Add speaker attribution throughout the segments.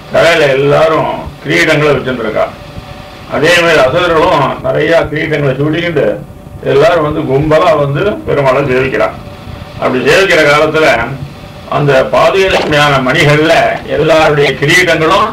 Speaker 1: தலையில எல்லாரும் கிரீடங்களை வச்சுருக்கா அதே மாதிரி அசுரர்களும் நிறைய கிரீடங்களை சூடிக்கிட்டு எல்லாரும் வந்து கும்பலா வந்து பெருமாளை சேவிக்கிறான் அப்படி சேவிக்கிற காலத்துல அந்த பாதுகாப்பான மணிகள்ல எல்லாருடைய கிரீடங்களும்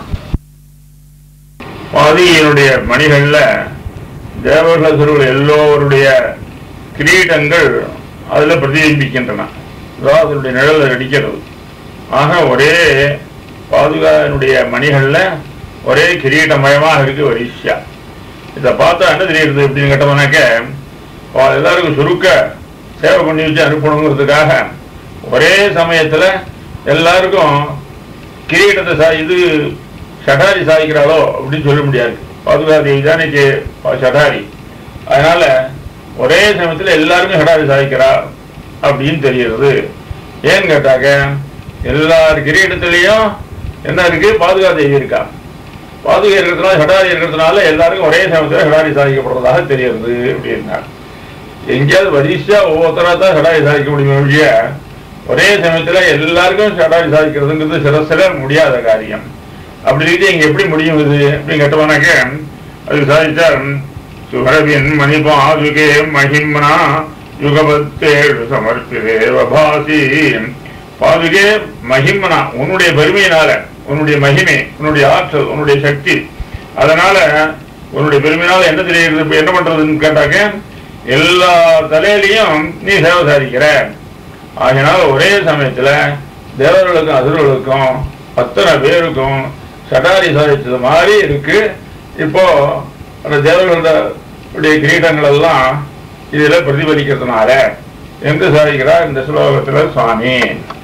Speaker 1: பாதியினுடைய மணிகள்ல தேவர்களுடைய எல்லோருடைய கிரீடங்கள் அதுல பிரதிபிம்பிக்கின்றன அதாவது அதனுடைய நிழல் அடிக்கிறது ஆக ஒரே பாதுகானுடைய மணிகள்ல ஒரே கிரீடமயமாக இருக்கு வரிசையா இதை பார்த்தா என்ன தெரியுது அப்படின்னு கேட்டோம்னாக்க அவ எல்லாருக்கும் சுருக்க சேவை பண்ணி வச்சு அனுப்பணுங்கிறதுக்காக ஒரே சமயத்துல எல்லாருக்கும் கிரீடத்தை சா இது ஷடாரி சாதிக்கிறாளோ அப்படின்னு சொல்ல முடியாது பாதுகாதேவி தானே கே- ஷடாரி அதனால ஒரே சமயத்துல எல்லாருமே ஷடாரி சாதிக்கிறா அப்படின்னு தெரிகிறது ஏன்னு கேட்டாக்க எல்லார் கிரீடத்திலையும் என்ன இருக்கு பாதுகாதேவி இருக்கா பாதுகை இருக்கிறதுனால ஷடாரி இருக்கிறதுனால எல்லாருக்கும் ஒரே சமயத்துல ஷடாரி சாதிக்கப்படுறதாக தெரியுது அப்படின்னா எங்கேயாவது வரிசையா ஒவ்வொருத்தரா தான் ஷடாரி சாதிக்க முடியுமே ஒழிய ஒரே சமயத்துல எல்லாருக்கும் ஷடாரி சாதிக்கிறதுங்கிறது சில சில முடியாத காரியம் அப்படி இருக்கு இங்க எப்படி முடியும் இது அப்படின்னு கேட்டவனாக்க அது சாதிச்சார் சுகரவின் மணிபாதுகே மகிம்னா யுகபத்தேழு சமர்ப்பிதேவ பாசி பாதுகே மகிம்னா உன்னுடைய பெருமையினால உன்னுடைய மகிமை உன்னுடைய ஆற்றல் உன்னுடைய சக்தி அதனால உன்னுடைய பெருமையினால என்ன தெரியுது இப்ப என்ன பண்றதுன்னு கேட்டாக்க எல்லா தலையிலையும் நீ சேவை சாதிக்கிற ஆகினால ஒரே சமயத்துல தேவர்களுக்கும் அசுரர்களுக்கும் அத்தனை பேருக்கும் சடாரி சாதிச்சது மாதிரி இருக்கு இப்போ அந்த தேவர்களுடைய கிரீடங்கள் எல்லாம் இதுல பிரதிபலிக்கிறதுனால என்று சாதிக்கிறார் இந்த ஸ்லோகத்துல சுவாமி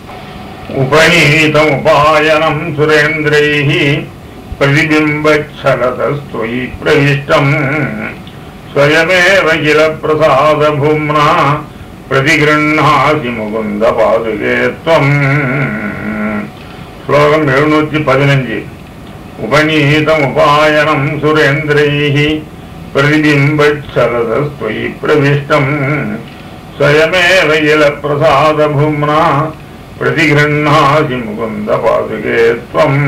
Speaker 1: உபநீதம் உபாயனம் சுரேந்திரைஹி प्रतिबिम्बच्छलतस्त्वयि प्रविष्टम् स्वयमेव किल प्रसादभूम्ना प्रतिगृह्णासि मुकुन्दपादुके त्वम् श्लोकम् एഴുന്നൂറ്റി പതിനഞ്ച് उपनीतमुपायनम् सुरेन्द्रैः प्रतिबिम्बच्छलतस्त्वयि प्रविष्टम् स्वयमेव किल प्रसादभूम्ना प्रतिगृह्णासि मुकुन्दपादुके त्वम्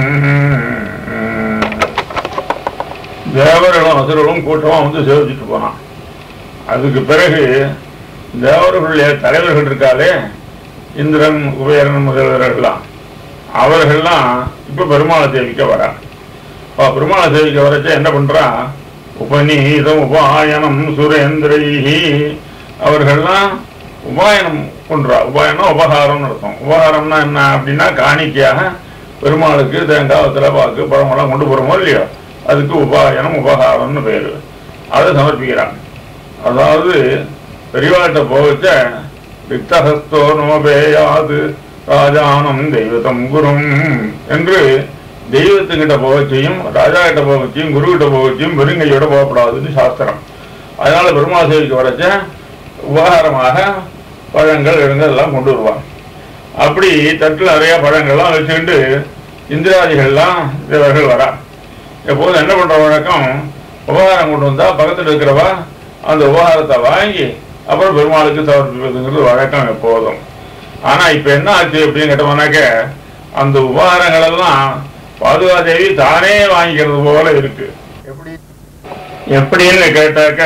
Speaker 1: தேவர்களும் அசுரர்களும் கூட்டமா வந்து சேவிச்சுட்டு போனான் அதுக்கு பிறகு தேவர்களுடைய தலைவர்கள் இருக்காலே இந்திரன் குபேரன் முதல்வர்கள்லாம் அவர்கள்லாம் இப்ப பெருமாளை சேவிக்க வரா அப்ப பெருமாளை சேவிக்க வரச்ச என்ன பண்றான் உபநீதம் உபாயனம் சுரேந்திரைஹி அவர்கள்லாம் உபாயனம் பண்றா உபாயனம் உபகாரம்னு அர்த்தம் உபகாரம்னா என்ன அப்படின்னா காணிக்கையாக பெருமாளுக்கு தேங்காய் வெத்தலை பாக்கு பழமெல்லாம் கொண்டு போறோமோ இல்லையோ அதுக்கு உபாயனம் உபகாரம்னு பேரு அதை சமர்ப்பிக்கிறாங்க அதாவது பெரியவாட்ட போகச்ச விக்தஹஸ்தோ நோபேயாது ராஜானம் தெய்வத்தம் குரும் என்று தெய்வத்துக்கிட்ட போகச்சையும் ராஜா கிட்ட போகச்சையும் குரு கிட்ட போகச்சையும் வெறுங்கையோட போகக்கூடாதுன்னு சாஸ்திரம் அதனால பெருமாள் சேவிக்கு வரச்ச உபகாரமாக பழங்கள் இடங்கள் எல்லாம் கொண்டு வருவாங்க அப்படி தட்டில் நிறைய பழங்கள்லாம் வச்சுக்கிட்டு இந்திராதிகள்லாம் தேவர்கள் வரா எப்போதும் என்ன பண்ற வழக்கம் உபகாரம் கொண்டு வந்தா பக்கத்துல இருக்கிறவா அந்த உபகாரத்தை வாங்கி அப்புறம் பெருமாளுக்கு சமர்ப்பிப்பதுங்கிறது வழக்கம் எப்போதும் ஆனா இப்ப என்ன ஆச்சு அப்படின்னு கேட்டோம்னாக்க அந்த உபகாரங்கள் எல்லாம் பாதுகாதேவி தானே வாங்கிக்கிறது போல இருக்கு எப்படி எப்படின்னு கேட்டாக்க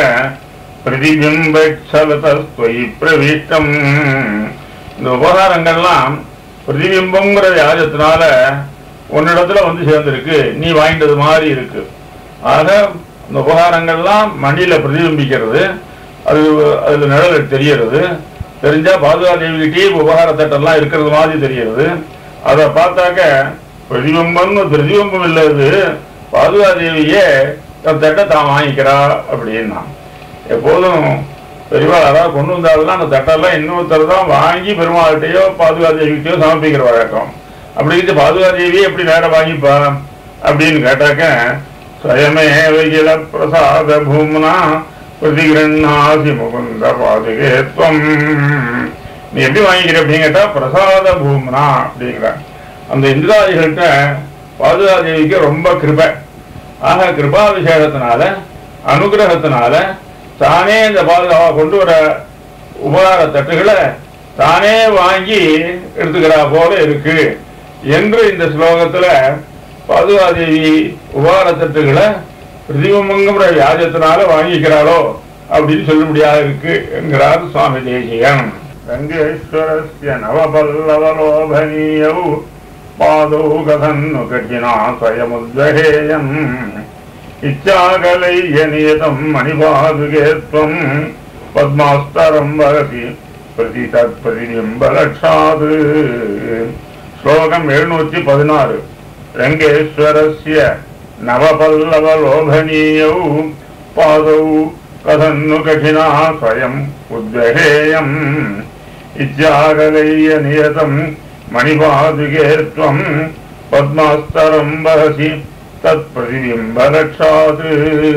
Speaker 1: பிரதிபிம்பி பிரவிஷ்டம் இந்த உபகாரங்கள்லாம் பிரதிபிம்பங்கிற வியாஜத்தினால உன்னிடத்துல வந்து சேர்ந்திருக்கு நீ வாங்கிட்டது மாதிரி இருக்கு ஆக இந்த உபகாரங்கள்லாம் மணியில பிரதிபிம்பிக்கிறது அது அதுல நிழல் தெரியறது தெரிஞ்சா பாதுகாதேவிகிட்டே உபகார தட்டெல்லாம் இருக்கிறது மாதிரி தெரியறது அதை பார்த்தாக்க பிரதிபிம்பம்னு பிரதிபிம்பம் இல்லை இது பாதுகாதேவியே தன் தட்டை தான் வாங்கிக்கிறா அப்படின்னா எப்போதும் பெரியவா யாராவது கொண்டு வந்தாலும் அந்த தட்டெல்லாம் இன்னொருத்தர் தான் வாங்கி பெருமாள்கிட்டயோ பாதுகாதேவிகிட்டயோ சமர்ப்பிக்கிற வழக்கம் அப்படிங்கிட்டு பாதுகாதேவி எப்படி நேரம் வாங்கிப்பா அப்படின்னு கேட்டாக்க ஸ்வயமேவகில பிரசாத பூம்னா பிரதிகிரண்ணாசி முகுந்த பாதுகேத்வம் நீ எப்படி வாங்கிக்கிற அப்படின்னு கேட்டா பிரசாத பூம்னா அப்படிங்கிற அந்த இந்திராதிகள்கிட்ட பாதுகாதேவிக்கு ரொம்ப கிருபை ஆக கிருபா விசேஷத்தினால அனுகிரகத்தினால தானே இந்த பாதுகாவா கொண்டு வர உபகார தட்டுகளை தானே வாங்கி எடுத்துக்கிறா போல இருக்கு என்று இந்த ஸ்லோகத்துல பாதுகாதேவி உபகார தட்டுகளை பிரதிபம்பங்கிற வியாஜத்தினால வாங்கிக்கிறாளோ அப்படின்னு சொல்ல முடியாது இருக்கு என்கிறார் சுவாமி தேசிகன் ரங்கேஸ்வரஸ்ய நவபல்லவலோபனீயௌ பாதௌ கதன்னு கட்டினா ஸ்வயமுத்வகேயம் இச்சாகலைய நியதம் மணிபாதுகேத்வம் பத்மாஸ்தரம் வகதி பிரதி தத் பிரதிபிம்பலட்சாது ஸ்லோகம் எழுநூற்றி பதினாறு ரங்கேஸ்வரஸ்ய நவபல்லவலோபனீயௌ பாதௌ கதன்னு கఠినా ஸ்வயம் உத்வகேயம் இச்சாகலைய நியதம் மணிபாதுகே त्वं பத்மாஸ்தரம் வகசி தத் பிரதிபிம்பலட்சாது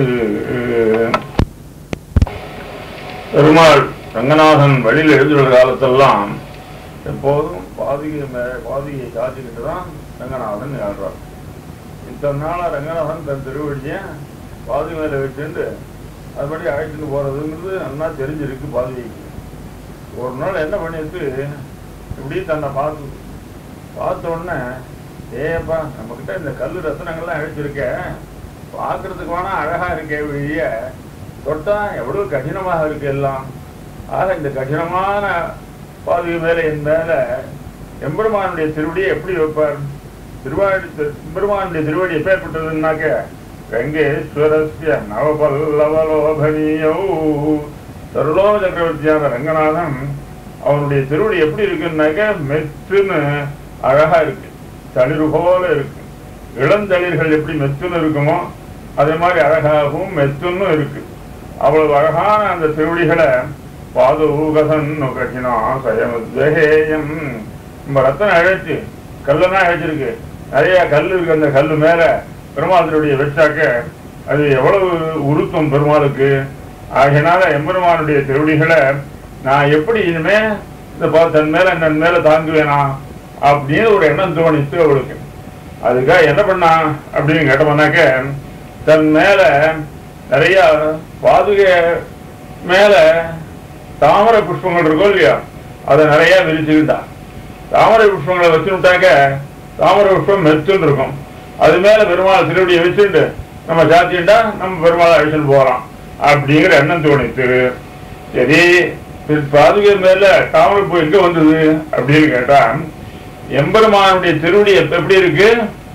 Speaker 1: பெருமாள் ரங்கநாதன் வழியில் எழுதுகிற காலத்தெல்லாம் எப்போதும் பாதிகை மே பாதிகையை காத்துக்கிட்டு தான் ரங்கநாதன் ஏழ்றார் இத்தனை நாளா ரங்கநாதன் தன் திருவடியை பாதி மேல வச்சுட்டு அதுபடி அழைச்சிட்டு போறதுங்கிறது நல்லா தெரிஞ்சிருக்கு பாதிகைக்கு ஒரு நாள் என்ன பண்ணிட்டு இப்படி தன்னை பார்த்து பார்த்த உடனே ஏப்பா நம்ம கிட்ட இந்த கல்லு ரத்தனங்கள்லாம் அழைச்சிருக்க பார்க்கறதுக்கு வேணா அழகா இருக்கே வெளிய தொட்டா எவ்வளவு கடினமாக இருக்கு எல்லாம் ஆக இந்த கடினமான பாதுகை மேல என் மேல எம்பெருமானுடைய திருவடியை எப்படி வைப்பார் திருவாடி எம்பெருமானுடைய திருவடி எப்பேற்பட்டதுன்னாக்க ரங்கேஸ்வரஸ்ய நவபல்லவலோபனீயோ சர்வலோக சக்கரவர்த்தியான ரங்கநாதன் அவனுடைய திருவடி எப்படி இருக்குன்னாக்க மெத்துன்னு அழகா இருக்கு தளிர் போல இருக்கு இளந்தளிர்கள் எப்படி மெத்துன்னு இருக்குமோ அதே மாதிரி அழகாகவும் மெத்துன்னு இருக்கு அவ்வளவு அழகான அந்த திருவடிகளை பாதுகசன் கட்டினா சயமுத்வகேயம் நம்ம ரத்தனம் அழைச்சு கல்லெல்லாம் அழைச்சிருக்கு நிறைய கல் இருக்கு அந்த கல்லு மேல பெருமாள் திருவடியை வச்சாக்க அது எவ்வளவு உருத்தம் பெருமாளுக்கு ஆகையினால எம்பெருமானுடைய திருவடிகளை நான் எப்படி இனிமே இந்த பா- தன் மேல தன் மேல தாங்குவேனா அப்படின்னு ஒரு எண்ணம் தோணித்து அவளுக்கு அதுக்காக என்ன பண்ணா அப்படின்னு கேட்டோம்னாக்க தன் மேல நிறைய பாதுகை மேல தாமரை புஷ்பங்கள் இருக்கும் இல்லையா அதை நிறைய விரிச்சுக்கிட்டா தாமரை புஷ்பங்களை வச்சுட்டாக்க தாமரை புஷ்பம் மெத்துன்னு இருக்கும் அது மேல பெருமாள் திருவடியை வச்சுட்டு நம்ம சாத்திட்டா நம்ம பெருமாளை அழிச்சுட்டு போகலாம் அப்படிங்கிற எண்ணம் தோணித்து சரி திரு பாதுகை மேல தாமரை பூ எங்க வந்தது அப்படின்னு கேட்டா எம்பெருமானுடைய திருவடி எப்ப- எப்படி இருக்கு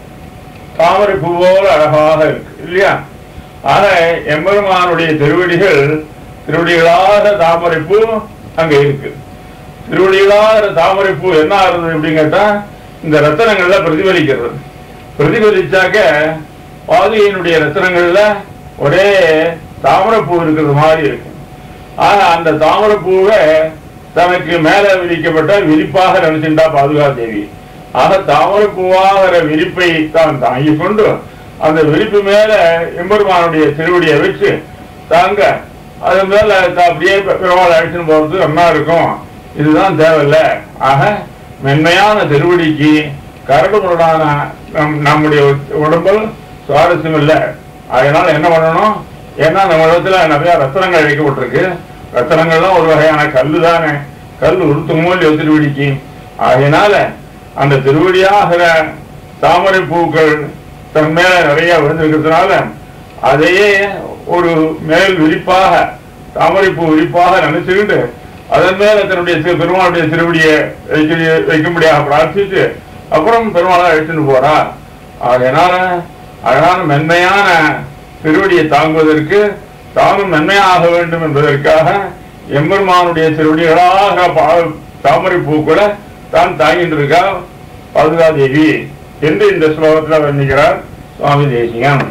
Speaker 1: தாமரை பூ போல அழகாக இருக்கு இல்லையா ஆக எம்பெருமானுடைய திருவடிகள் திருவடிகளாக தாமரை பூ அங்க இருக்கு திருவடிகளாக தாமரை பூ என்ன ஆகுது அப்படின்னு கேட்டா இந்த ரத்தனங்கள்ல பிரதிபலிக்கிறது பிரதிபலிச்சாக்க பாதுகையினுடைய ரத்தனங்கள்ல ஒரே தாமரைப்பூ இருக்கிறது மாதிரி இருக்கு ஆக அந்த தாமரைப்பூவை தனக்கு மேல விரிக்கப்பட்ட விரிப்பாக நினைச்சுட்டா பாதுகா தேவி ஆக தாமரைப்பூவாகிற விரிப்பை தான் தாங்கிக் கொண்டு அந்த விரிப்பு மேல எம்பெருமானுடைய திருவடியை வச்சு தாங்க அது மேல த- அப்படியே பெ- பெருமாள் அழைச்சுன்னு போறது நல்லா இருக்கும் இதுதான் தேவையில்ல ஆக மென்மையான திருவடிக்கு கரடு முரடான நம் நம்முடைய உடம்பில் சுவாரஸ்யம் இல்லை அதனால என்ன பண்ணணும் ஏன்னா நம்ம இடத்துல நிறைய ரத்தனங்கள் வைக்கப்பட்டிருக்கு ரத்தனங்கள்லாம் ஒரு வகையான கல்லு தானே கல் உருத்துமோ இல்லையோ திருவடிக்கு ஆகையினால அந்த திருவடியாகிற தாமரை பூக்கள் தன் மேல நிறைய விழுந்திருக்கிறதுனால அதையே ஒரு மேல் விரிப்பாக தாமரை பூ விரிப்பாக நினைச்சுக்கிட்டு அதன் மேல தன்னுடைய திரு- பெருமாளுடைய திருவடியை வைக்க வைக்கும்படியாக பிரார்த்தித்து அப்புறம் பெருமாளை அழைச்சிட்டு போறா அதனால அழகான மென்மையான திருவடியை தாங்குவதற்கு தானும் மென்மையாக வேண்டும் என்பதற்காக எம்பெருமானுடைய திருவடிகளாக பா- தாமரை பூக்களை தான் தாங்கிட்டு இருக்கா பாதுகாதேவி என்று இந்த ஸ்லோகத்தில் வர்ணிக்கிறார் சுவாமி தேசிகன்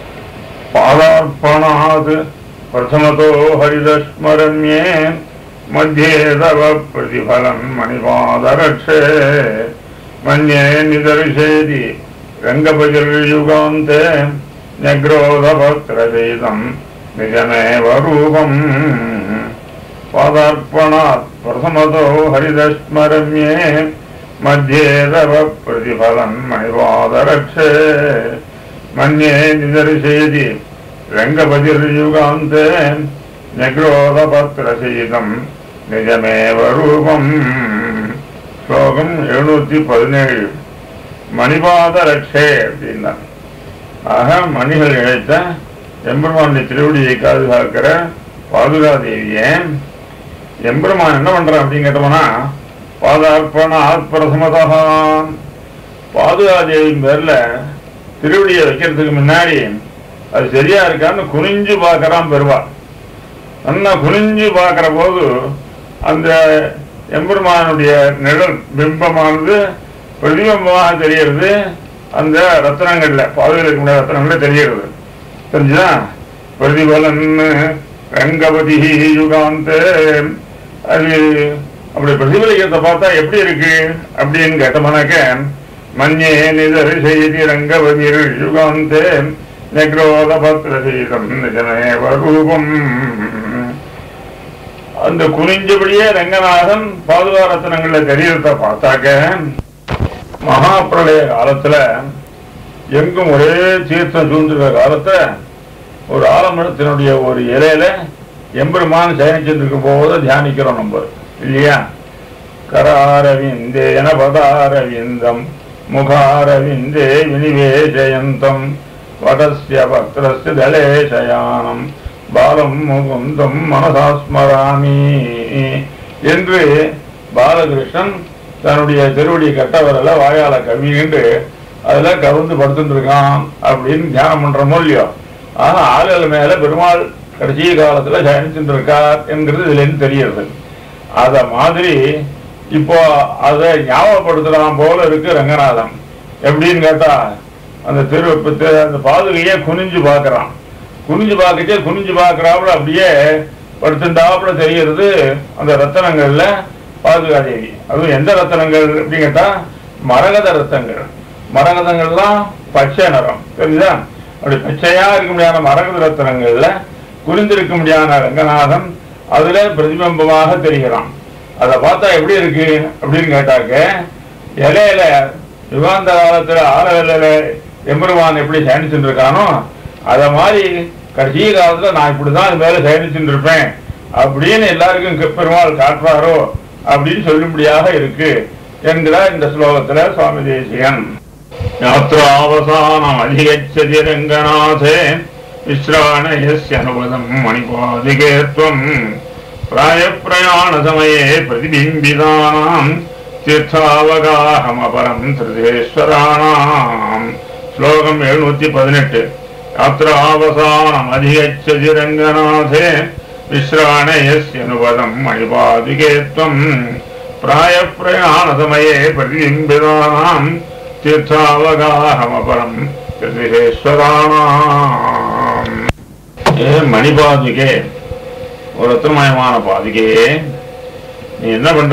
Speaker 1: பாதார்ப்பணாத் பிரதமதோ ஹரிதஸ்மரண்யே मध्ये तव प्रतिफलं मणिपादरक्षे मन्ये निदर्शेति रङ्गपतिर्युगान्ते न्यग्रोधभक्त्रचैतं निजमेव रूपम् पादार्पणात् प्रथमतो हरिदस्मरम्ये मध्ये तव प्रतिफलं मणिपादरक्षे मन्ये निदर्शेति रङ्गपतिर्युगान्ते நிக்ரோதபத்திரசீதம் நிஜமேவ ரூபம் ஸ்லோகம் எழுநூத்தி பதினேழு மணிபாத ரட்சே அப்படின்னா ஆக மணிகள் இழைத்த எம்பெருமானுடைய திருவடியை பாதுகாக்கிற பாதுகாதேவியே எம்பெருமான் என்ன பண்றான் அப்படின்னு கேட்டோம்னா பாதார்ப்பண ஆத்பரசமதான் பாதுகாதேவின் பேர்ல திருவடியை வைக்கிறதுக்கு முன்னாடி அது சரியா இருக்கான்னு குனிஞ்சு பார்க்கறான் பெறுவான் நல்லா குனிஞ்சு பார்க்கிற போது அந்த எம்பெருமானுடைய நிழல் பிம்பமானது பிரதிபிம்பமாக தெரிகிறது அந்த ரத்னங்கள்ல பாதுகாக்க முடியாத ரத்னங்கள்ல தெரிகிறது தெரிஞ்சுதா பிரதிபலன் ரங்கபதி யுகாந்த அது அப்படி பிரதிபலிக்கிறத பார்த்தா எப்படி இருக்கு அப்படின்னு கேட்டோம்னாக்க மஞ்சே நிதர் செய்தி ரங்கபதிர் யுகாந்தே நெக்ரோத பத்திர சீதம் நிஜமேவ ரூபம் அந்த குனிஞ்சபடியே ரங்கநாதன் பாதுகா ரத்னங்கள்ல தெரியறத பார்த்தாக்க மகாபிரளய காலத்துல எங்கும் ஒரே தீர்த்தம் சூழ்ந்துருக்க காலத்துல ஒரு ஆலமரத்தினுடைய ஒரு இலையில எம்பெருமான் சயனிச்சிருக்கும் போது தியானிக்கிறோம் நம்ம இல்லையா கராரவிந்தேன பதாரவிந்தம் முகாரவிந்தே வினிவேஜயந்தம் வடஸ்ய பக்திரஸ்ய தலேசயானம் பாலம் முகுந்தம் மனசாஸ்மராமி என்று பாலகிருஷ்ணன் தன்னுடைய திருவடி கட்டவரல வாயால கவிண்டு அதுல கவுந்து படுத்துட்டு இருக்கான் அப்படின்னு தியானம் பண்றோமோ இல்லையோ ஆனா ஆளுகள் மேல பெருமாள் கடைசி காலத்துல சயனிச்சுட்டு இருக்கார் என்கிறது இதுல இருந்து தெரியுது அத மாதிரி இப்போ அதை ஞாபகப்படுத்தலாம் போல இருக்கு ரங்கநாதன் எப்படின்னு கேட்டா அந்த திரு இப்ப தி- அந்த பாதுகையை குனிஞ்சு பார்க்கறான் குனிஞ்சு பார்க்கச்சே குனிஞ்சு பார்க்கறாப்புல அப்படியே படுத்துட்டாப்புல தெரிகிறது அந்த ரத்தனங்கள்ல பாதுகாதேவி அதுவும் எந்த ரத்தனங்கள் அப்படின்னு கேட்டா மரகத ரத்தங்கள் மரகதங்கள்லாம் பச்சை நிறம் தெரியுதா அப்படி பச்சையா இருக்க முடியாத மரகத ரத்தனங்கள்ல குறிந்திருக்க முடியாத ரங்கநாதன் அதுல பிரதிபிம்பமாக தெரிகிறான் அதை பார்த்தா எப்படி இருக்கு அப்படின்னு கேட்டாக்க இலையில யுகாந்த காலத்துல ஆல இலையில எம்பெருமான் எப்படி சயனிச்சுட்டு இருக்கானோ அத மாதிரி கடைசி காலத்துல நான் இப்படிதான் இது மேல சயனிச்சுட்டு இருப்பேன் அப்படின்னு எல்லாருக்கும் கெ- பெருமாள் காட்டுறாரோ அப்படின்னு சொல்லும்படியாக இருக்கு என்கிறார் இந்த ஸ்லோகத்துல சுவாமி தேசிகன் யாத்ராவசானம் அதிகச்சதி ரங்கநாதே விஸ்ராணயஸ்யனுபதம் மணிபாதிகேத்வம் प्रायप्रयाणसमये प्रतिबिम्बितानाम् तीर्थावगाहमपरम् திருதேஸ்வராணாம் ஸ்லோகம் எழுநூத்தி பதினெட்டு யாத்திராவசானம் அதிகச்சதி ரங்கநாதே விஸ்ராணயஸ்யனுபதம் மணிபாதிகேத்வம் प्रायप्रयाणसमये प्रतिबिम्बितानाम् तीर्थावगाहमपरम् திருதேஸ்வராணாம் ஏ மணிபாதிகே ஒரு ரத்னமயமான பாதிகையே நீ என்ன பண்ற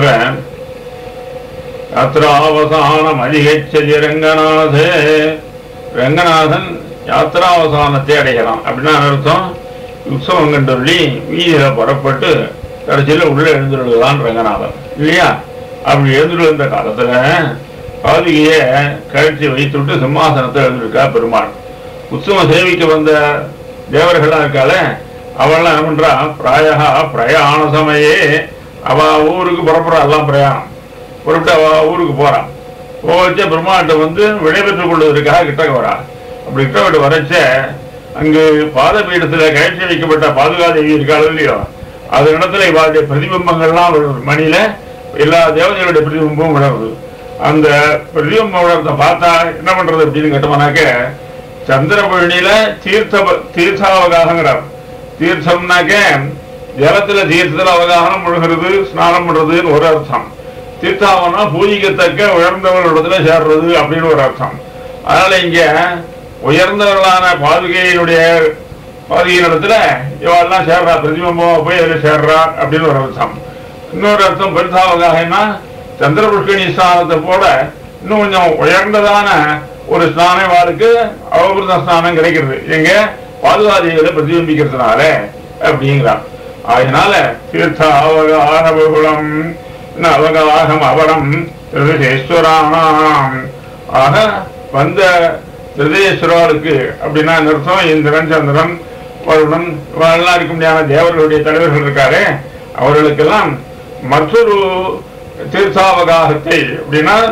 Speaker 1: யாத்திராவசானம் அதிகச்சதி ரங்கநாதே ரங்கநாதன் யாத்திராவசானத்தை அடைகிறான் அப்படின்னா என்ன அர்த்தம் உற்சவம் கண்டொல்லி வீதியில புறப்பட்டு கடைசியில உள்ள எழுந்துருதான் ரங்கநாதன் இல்லையா அப்படி எழுந்துருந்த காலத்துல பாதிகைய கழிச்சு வைத்துவிட்டு சிம்மாசனத்தை எழுந்திருக்கா பெருமாள் உற்சவம் சேவிக்க வந்த தேவர்களா இருக்காளே அவள்லாம் என்ன பண்றா பிராயகா பிரயாண சமயே அவ ஊருக்கு புறப்படுறா எல்லாம் பிரயாணம் புறப்பட்டு அவ ஊருக்கு போறான் போச்ச பெருமாட்ட வந்து விடைபெற்றுக் கொள்வதற்காக கிட்டக்க வரா அப்படி கிட்ட வரச்ச அங்கு பாதபீடத்துல கழிச்சு வைக்கப்பட்ட பாதுகாதேவி இருக்காள் இல்லையோ அது இடத்துல இவாளுடைய பிரதிபிம்பங்கள்லாம் விழுது. மணியில எல்லா தேவதைகளுடைய பிரதிபிம்பமும் விழருது அந்த பிரதிபிம்பம் விழறத பார்த்தா என்ன பண்றது அப்படின்னு கேட்டோம்னாக்க சந்திரபழனியில தீர்த்த தீர்த்தாவகாசங்கிறார் தீர்த்தம்னாக்க ஜலத்துல தீர்த்தத்துல அவகாசனம் முழுகிறது ஸ்நானம் பண்றதுன்னு ஒரு அர்த்தம் தீர்த்தாவனா பூஜிக்கத்தக்க உயர்ந்தவர்களிடத்துல சேர்றது அப்படின்னு ஒரு அர்த்தம் அதனால இங்க உயர்ந்தவர்களான பாதுகையினுடைய பாதுகையின் இடத்துல இவெல்லாம் சேர்றா பிரதிபிம்பம் போய் அதுல சேர்றா அப்படின்னு ஒரு அர்த்தம் இன்னொரு அர்த்தம் பெருசாவகாகனா சந்திர புஷ்கரணி ஸ்நானத்தை போல இன்னும் கொஞ்சம் உயர்ந்ததான ஒரு ஸ்நானம் வாழ்க்கு அவபிருத ஸ்நானம் கிடைக்கிறது எங்க பாதுகாதிகளை பிரதிபிம்பிக்கிறதுனால அப்படிங்கிறான் அதனால தீர்த்த அவகாக பகுலம் அவகாகம் அவரம் திருதேஸ்வரானாம் ஆக வந்த திருதேஸ்வராருக்கு அப்படின்னா என்ன அர்த்தம் இந்திரன் சந்திரன் வருடன் இவரெல்லாம் இருக்க முடியாத தேவர்களுடைய தலைவர்கள் இருக்காரே அவர்களுக்கெல்லாம் மற்றொரு தீர்த்தாவகாகத்தை அப்படின்னா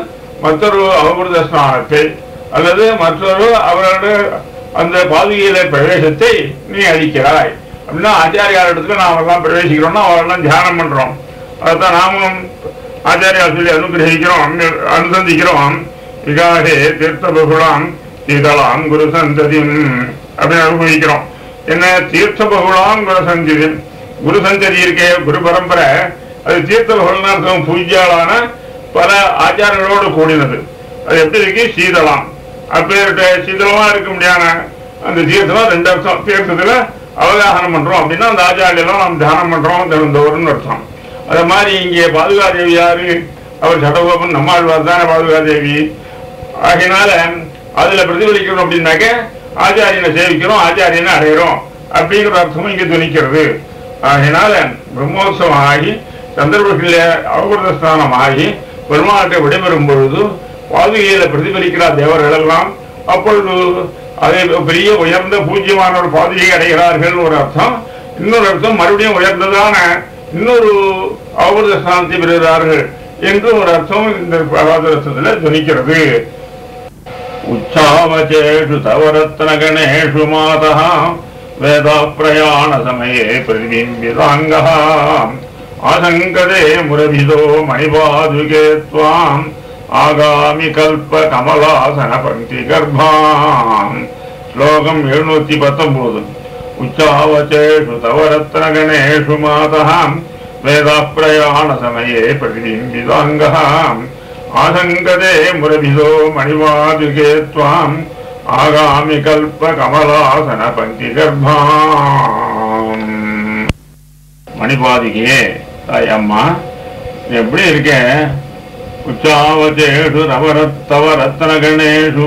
Speaker 1: மற்றொரு அவபூத ஸ்நானத்தை அல்லது மற்றொரு அவருடைய அந்த பாதுகையில பிரவேசத்தை நீ அளிக்கிறாய் அப்படின்னா ஆச்சாரியார் இடத்துல நாம் எல்லாம் பிரவேசிக்கிறோம்னா அவரெல்லாம் தியானம் பண்றோம் அதான் நாமும் ஆச்சாரியார் சொல்லி அனுகிரகிக்கிறோம் அனுசந்திக்கிறோம் விகாரே தீர்த்த பகுலாம் சீதளாம் குரு சந்ததிம் அப்படின்னு அனுபவிக்கிறோம் என்ன தீர்த்த பகுலாம் குரு சந்ததி குரு சந்ததி இருக்கே குரு பரம்பரை அது தீர்த்த பகுலாம் அர்த்தம் பூஜ்யாளான பல ஆச்சாரங்களோடு கூடினது அது எப்படி இருக்கு சீதளாம் அப்பேர்கிட்ட சீதளமா இருக்க முடியாத அந்த தீர்த்தம் ரெண்டு அர்த்தம் தீர்த்தத்துல அவகாசனம் பண்றோம் அப்படின்னா அந்த ஆச்சாரியெல்லாம் நாம் தியானம் பண்றோம் திறந்தவர்னு அர்த்தம் அது மாதிரி இங்கே பாதுகாதேவி யாரு அவர் சடகோபன் நம்மாழ்வார் தானே பாதுகாதேவி ஆகையினால அதுல பிரதிபலிக்கணும் அப்படின்னாக்க ஆச்சாரியனை சேவிக்கிறோம் ஆச்சாரியனை அடையிறோம் அப்படிங்கிற அர்த்தமும் இங்க துணிக்கிறது ஆகையினால பிரம்மோத்சவம் ஆகி சந்தர்ப்பத்திலே அவகுத ஸ்நானம் ஆகி பெருமாட்டை விடைபெறும் பொழுது பாதுகையில பிரதிபலிக்கிறார் தேவர்கள் எல்லாம் அப்பொழுது அதை பெரிய உயர்ந்த பூஜ்யமான ஒரு பாதுகையை அடைகிறார்கள் ஒரு அர்த்தம் இன்னொரு அர்த்தம் மறுபடியும் உயர்ந்ததான இன்னொரு அவகுத ஸ்நானத்தை பெறுகிறார்கள் என்று ஒரு அர்த்தம் இந்த பாதரசத்துல துணிக்கிறது உச்சாவச்சேஷு தவரத்னகணேஷு மாதः वेदाप्रयाणसमये प्रतिबिम्बिताङ्गः आशङ्कते मुरभिदो मणिपादुके त्वाम् आगामि कल्पकमलासनपङ्क्तिगर्भाम् श्लोकम् எழுநூத்தி பத்தொன்பது உச்சாவச்சேஷு தவரத்னகணேஷு மாதः वेदाप्रयाणसमये प्रतिबिम्बिताङ्गः आशङ्कते मुरभिदो मणिवादुके त्वाम् ஆகாமி கல்ப கமலாசன பங்கி கர்ப்பாம் மணிபாதிகே தாய் அம்மா நீ எப்படி இருக்க உச்சாவச்சேஷு ரவரத்தவ ரத்தன கணேஷு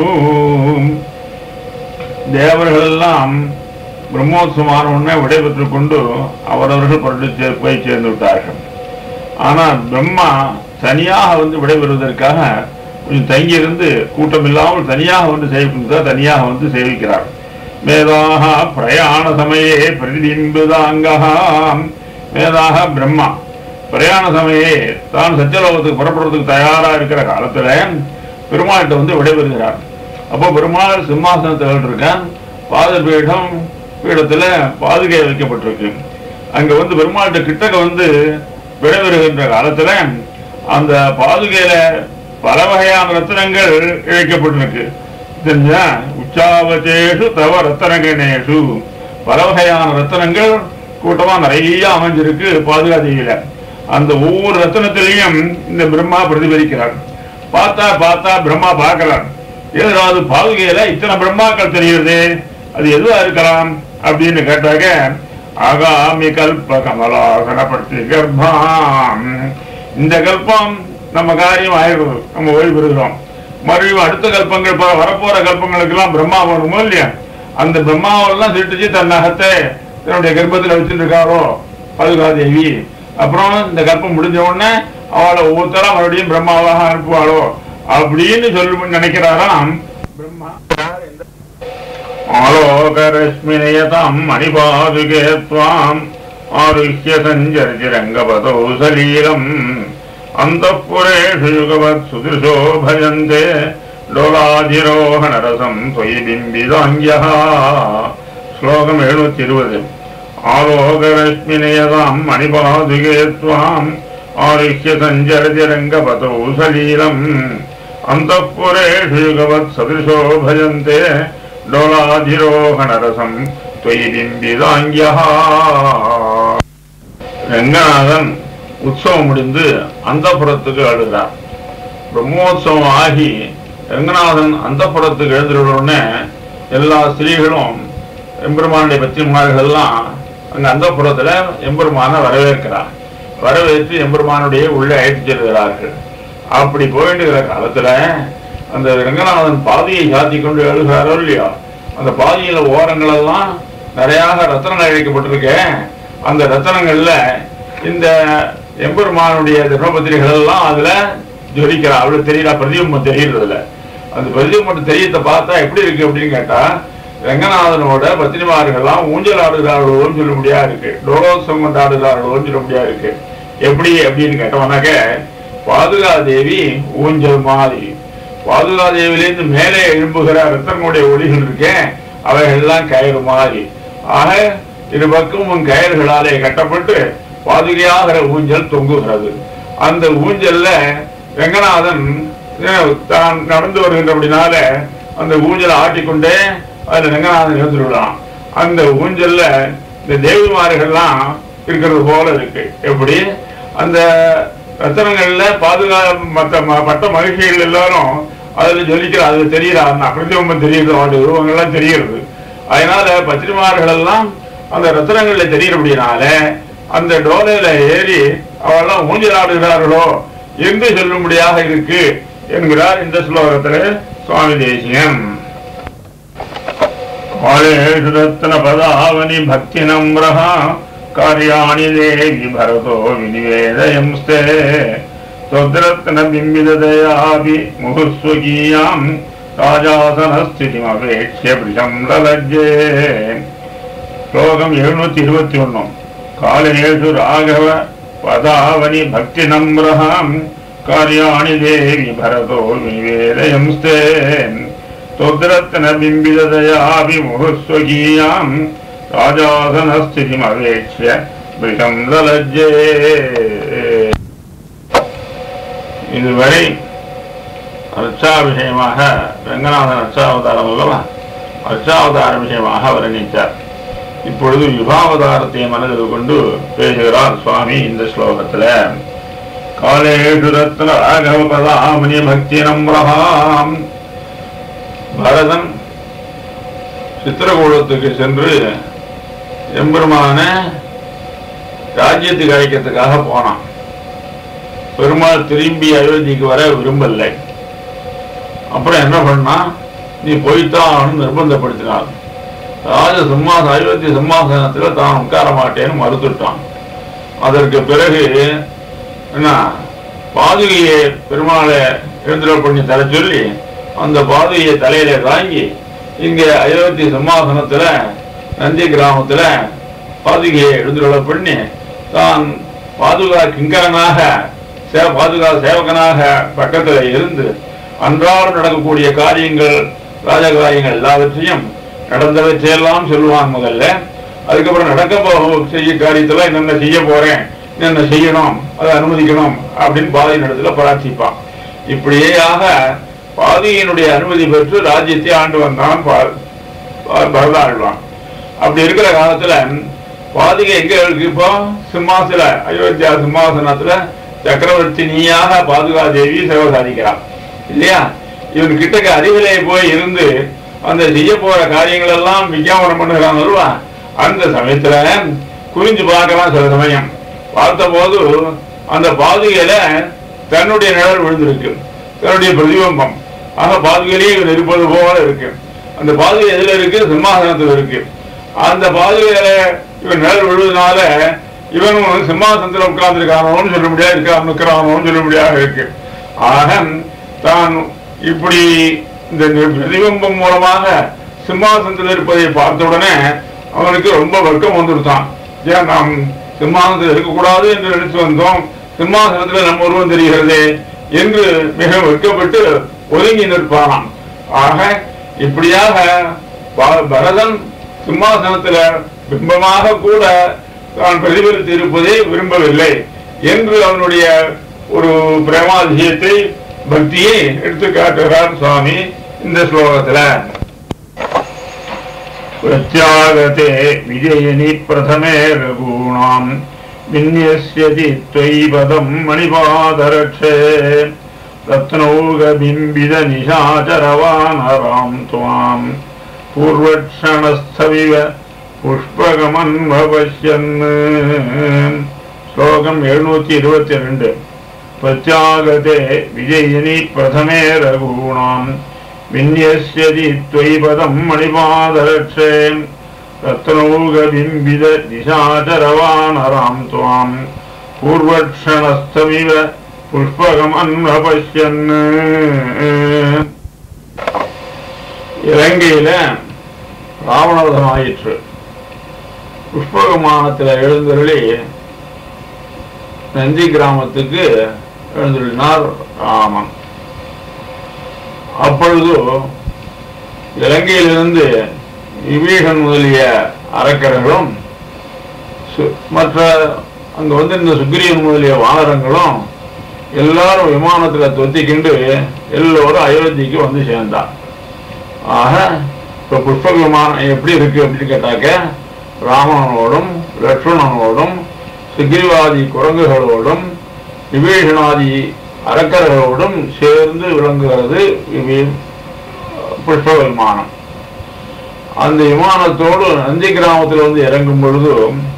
Speaker 1: தேவர்கள் எல்லாம் பிரம்மோத்சவமான உடனே விடைபெற்றுக் கொண்டு அவரவர்கள் பொருள் சே- போய் சேர்ந்து விட்டார்கள் ஆனால் பிரம்மா தனியாக வந்து விடைபெறுவதற்காக கொஞ்சம் தங்கியிருந்து கூட்டம் இல்லாமல் தனியாக வந்து சேவிக்கிறதா தனியாக வந்து சேவிக்கிறார் மேதாக பிரயாண சமயே பிரதிபிம்பதாங்காம் மேதாக பிரம்மா பிரயாண சமயே தான் சத்தியலோகத்துக்கு புறப்படுறதுக்கு தயாரா இருக்கிற காலத்துல பெருமாள்கிட்ட வந்து விடைபெறுகிறார் அப்போ பெருமாள் சிம்மாசனத்தில் இருக்கான் பாதபீடம் பீடத்துல பாதுகை வைக்கப்பட்டிருக்கு அங்க வந்து பெருமாள்கிட்ட கிட்டக்க வந்து விடைபெறுகின்ற காலத்துல அந்த பாதுகையில பல வகையான ரத்தினங்கள் இழைக்கப்பட்டிருக்கு தெரிஞ்சா உச்சாவச்சேஷு தவ ரத்தனகணேஷு பல வகையான ரத்தினங்கள் கூட்டமா நிறைய அமைஞ்சிருக்கு பாதுகாதேவியில அந்த ஒவ்வொரு ரத்தினத்திலையும் இந்த பிரம்மா பிரதிபலிக்கிறார் பார்த்தா பார்த்தா பிரம்மா பார்க்கிறார் ஏதாவது பாதுகையில இத்தனை பிரம்மாக்கள் தெரியுது அது எதுவா இருக்கலாம் அப்படின்னு கேட்டாக்க ஆகாமி கல்ப கமலாசனப்படுத்தி கர்ப்பம் இந்த கல்பம் நம்ம காரியம் ஆயிடுறது நம்ம ஓய்வு பெறுகிறோம் மறுபடியும் அடுத்த கல்பங்கள் ப- வரப்போற கல்பங்களுக்கெல்லாம் பிரம்மா வருமோ இல்லையா அந்த பிரம்மாவெல்லாம் சிருஷ்டிச்சு தன் நகத்தை தன்னுடைய கர்ப்பத்தில் வச்சுட்டு இருக்காரோ பாதுகாதேவி அப்புறம் இந்த கர்ப்பம் முடிஞ்ச உடனே அவளை ஒவ்வொருத்தரா மறுபடியும் பிரம்மாவாக அனுப்புவாளோ அப்படின்னு சொல்லி நினைக்கிறாராம் பிரம்மா ஆலோகரஸ்மினயதாம் மணிபாதுகே துவாம் ஆருஹ்ய சஞ்சரிரங்கபதோ சலீலம் அந்தப்புரேஷு யுகவத் சுதிருஷோ பஜந்தே டோலாதிரோகணரசம் தொயி பிம்பிதாங்கியா ஸ்லோகம் எழுநூத்தி இருபது ஆலோகரஸ்மினயதாம் மணிபாதுகே துவாம் ஆருஹ்ய சஞ்சரிரங்கபதோ சலீலம் அந்தப்புரேஷு யுகவத் சதிருஷோ பஜந்தே டோலாதிரோகணரசம் தொயி பிம்பிதாங்கியா ரங்கநாதன் உற்சவம் முடிந்து அந்தப்புறத்துக்கு எழுதுறார் பிரம்மோத்சவம் ஆகி ரங்கநாதன் அந்தப்புறத்துக்கு எழுந்துடனே எல்லா ஸ்திரீகளும் எம்பெருமானுடைய பத்திரிமார்கள் எல்லாம் அங்க அந்தப்புறத்துல எம்பெருமான வரவேற்கிறார் வரவேற்று எம்பெருமானுடைய உள்ளே அழைத்து செல்கிறார்கள் அப்படி போயிட்டு இருக்கிற காலத்துல அந்த ரங்கநாதன் பாதியை சாத்தி கொண்டு எழுகிறாரோ இல்லையோ அந்த பாதியில ஓரங்கள் எல்லாம் நிறைய ரத்தனங்கள் இழைக்கப்பட்டிருக்க அந்த ரத்தனங்கள்ல இந்த எம்பெருமானுடைய தர்மபத்திரிகள் எல்லாம் அதுல ஜொலிக்கிறா அவ்வளவு தெரியல பிரதிபிம்பம் தெரியறதுல அந்த பிரதிபிம்பம் தெரியத்தை பார்த்தா எப்படி இருக்கு அப்படின்னு கேட்டா ரங்கநாதனோட பத்திரிமார்கள்லாம் ஊஞ்சல் ஆடுகிறார்களோன்னு சொல்ல முடியா இருக்கு டோலோத்சவம் கொண்டாடுகிறார்களோன்னு சொல்ல முடியா இருக்கு எப்படி அப்படின்னு கேட்டோம்னாக்க பாதுகா தேவி ஊஞ்சல் மாதிரி பாதுகாதேவிலிருந்து மேலே எழும்புகிற ரத்தனுடைய ஒளிகள் இருக்கேன் அவைகள் எல்லாம் கயிறு மாதிரி ஆக இரு பக்கமும் கயிறுகளாலே கட்டப்பட்டு பாதுகையாகிற ஊஞ்சல் தொங்குகிறது அந்த ஊஞ்சல்ல ரங்கநாதன் அஹ், தான் நடந்து வருகின்றபடினால அந்த ஊஞ்சலை ஆட்டிக்கொண்டே அதுல ரங்கநாதன் இருந்துவிடலாம் அந்த ஊஞ்சல்ல இந்த தேவிமார்கள்லாம் இருக்கிறது போல இருக்கு எப்படி அந்த ரத்தனங்கள்ல பாதுகா மற்ற ம- பட்ட மகிழ்ச்சிகள் எல்லாரும் அதுல ஜொலிக்கிற அது தெரியுறாங்க பிரதிபிம்பம் தெரியுது அவருடைய உருவங்கள்லாம் தெரிகிறது அதனால பத்திரிமார்கள் எல்லாம் அந்த ரத்தனங்கள்ல தெரிகிறபடினால அந்த டோலையில ஏறி அவெல்லாம் ஊஞ்சல் ஆடுகிறார்களோ என்று சொல்லும்படியாக இருக்கு என்கிறார் இந்த ஸ்லோகத்துல சுவாமி தேசியம் कालेषु रत्नपदावनि भक्तिनम्रः कार्याणि देवि भरतो विनिवेदयंस्ते त्वद्रत्नबिम्बिदयापि मुहुस्वकीयाम् राजासनस्थितिमपेक्ष्य वृषं ललज्जे श्लोकम् எழுநூத்தி இருபத்தி ஒன்னும் காலேஷு ராகவ பதாவனி பக்தி நம்ரஹாம் காரியாணி தேவி பரதோ விவேதயம்ஸ்தே தொத்ரத்ன பிம்பிததயாபி முகஸ்வகீயாம் ராஜாசனஸ்திதிமவேக்ஷ்ய விஷம் லலஜ்ஜே இதுவரை அர்ச்சாபிஷயமாக ரங்கநாதன் அர்ச்சாவதாரம் அல்லவா அர்ச்சாவதார விஷயமாக வர்ணித்தார் இப்பொழுது யுகாவதாரத்தை மனதில் கொண்டு பேசுகிறார் சுவாமி இந்த ஸ்லோகத்துல காலேஷு ரத்ன ராகவ பதாமணி பக்தி நம்ரஹாம் பரதன் சித்திரகூடத்துக்கு சென்று எம்பெருமான ராஜ்யத்துக்கு அழைக்கிறதுக்காக போனான் பெருமாள் திரும்பி அயோத்திக்கு வர விரும்பலை அப்புறம் என்ன பண்ணா நீ போய்த்தான் நிர்பந்தப்படுத்தினார் ராஜ சிம்மாச அயோத்தி சிம்மாசனத்துல தான் உட்கார மாட்டேன்னு மறுத்துட்டான் அதற்கு பிறகு என்ன பாதுகையை பெருமாளை எழுந்துட பண்ணி தர சொல்லி அந்த பாதுகையை தலையில தாங்கி இங்க அயோத்தி சிம்மாசனத்துல நந்தி கிராமத்துல பாதுகையை எழுந்துட பண்ணி தான் பாதுகா கிங்கரனாக சே பாதுகா சேவகனாக பக்கத்துல இருந்து அன்றாடம் நடக்கக்கூடிய காரியங்கள் ராஜகாரியங்கள் எல்லாவற்றையும் நடந்தவற்றையெல்லாம் சொல்லுவான் முதல்ல அதுக்கப்புறம் நடக்க போக செய்ய காரியத்துல என்னென்ன செய்ய போறேன் என்னென்ன செய்யணும் அதை அனுமதிக்கணும் அப்படின்னு பாதை நடத்துல பிரார்த்திப்பான் இப்படியேயாக பாதியினுடைய அனுமதி பெற்று ராஜ்யத்தை ஆண்டு வந்தான் பா- பா- பரதாழ்வான் அப்படி இருக்கிற காலத்துல பாதிகை எங்க இருக்கு இப்போ சிம்மாசன அயோத்தியா சிம்மாசனத்துல சக்கரவர்த்தி நீயாக பாதுகா தேவி சேவை சாதிக்கிறான் இல்லையா இவன் கிட்டக்க அருகிலே போய் இருந்து அந்த செய்ய போற காரியங்கள் எல்லாம் விஞ்ஞாபனம் பண்ணுகிறான் அல்லவா அந்த சமயத்துல குறிஞ்சு பார்க்கலாம் சில சமயம் பார்த்த போது அந்த பாதுகையில தன்னுடைய நிழல் விழுந்திருக்கு தன்னுடைய பிரதிபிம்பம் ஆக பாதுகையிலே இவன் இருப்பது போல இருக்கு அந்த பாதுகை எதுல இருக்கு சிம்மாசனத்துல இருக்கு அந்த பாதுகையில இவன் நிழல் விழுவதனால இவனும் சிம்மாசனத்துல உட்கார்ந்துருக்கானோன்னு சொல்ல முடியாது இருக்கான் நிற்கிறானோன்னு சொல்ல முடியாது இருக்கு ஆக தான் இப்படி இந்த பிரதிபிம்பம் மூலமாக சிம்மாசனத்தில் இருப்பதை பார்த்த உடனே அவனுக்கு ரொம்ப வெட்கம் வந்துருத்தான் ஏன் நாம் சிம்மாசனத்தில் இருக்கக்கூடாது என்று நினைச்சு வந்தோம் சிம்மாசனத்தில் நம்ம உருவம் தெரிகிறதே என்று மிக வெட்கப்பட்டு ஒதுங்கி நிற்பானாம் ஆக இப்படியாக ப- பரதன் சிம்மாசனத்துல பிம்பமாக கூட தான் பிரதிபலித்து இருப்பதை விரும்பவில்லை என்று அவனுடைய ஒரு பிரேமாதிசயத்தை பக்தியை எடுத்து காட்டுகிறார் சுவாமி இந்த ஸ்லோகத்துல प्रत्यागते विजयिनि प्रथमे रघूणाम् विन्यस्यति त्वयि पदम् मणिपादरक्षे रत्नौगबिम्बिदनिशाचरवानराम् त्वाम् पूर्वक्षणस्थविव पुष्पगमन्वपश्यन् श्लोकम् எழுநூத்தி இருபத்தி ரெண்டு प्रत्यागते विजयिनि प्रथमे रघूणाम् विन्यस्यति त्वयि पदम् मणिपादरक्षे रत्नौगबिम्बिद दिशाचरवानराम् त्वाम् पूर्वक्षणस्थमिव புஷ்பகமன்வபஷ்யன் இலங்கையில ராவணவதம் ஆயிற்று புஷ்பகமானத்துல எழுந்தருளி நந்தி கிராமத்துக்கு எழுந்துள்ளினார் ராமன் அப்பொழுது இலங்கையிலிருந்து விபீஷன் முதலிய அரக்கர்களும் சு- மற்ற அங்க வந்து இந்த சுக்ரீவன் முதலிய வானரங்களும் எல்லாரும் விமானத்துல தொத்திக்கிண்டு எல்லோரும் அயோத்திக்கு வந்து சேர்ந்தார் ஆக இப்ப புஷ்ப விமானம் எப்படி இருக்கு அப்படின்னு கேட்டாக்க ராமனோடும் லட்சுமணனோடும் சுக்ரீவாதி குரங்குகளோடும் விபீஷணாதி அரக்கர்களோடும் சேர்ந்து விளங்குகிறது விபீ- புஷ்ப விமானம் அந்த விமானத்தோடு நந்தி கிராமத்தில் வந்து இறங்கும் பொழுது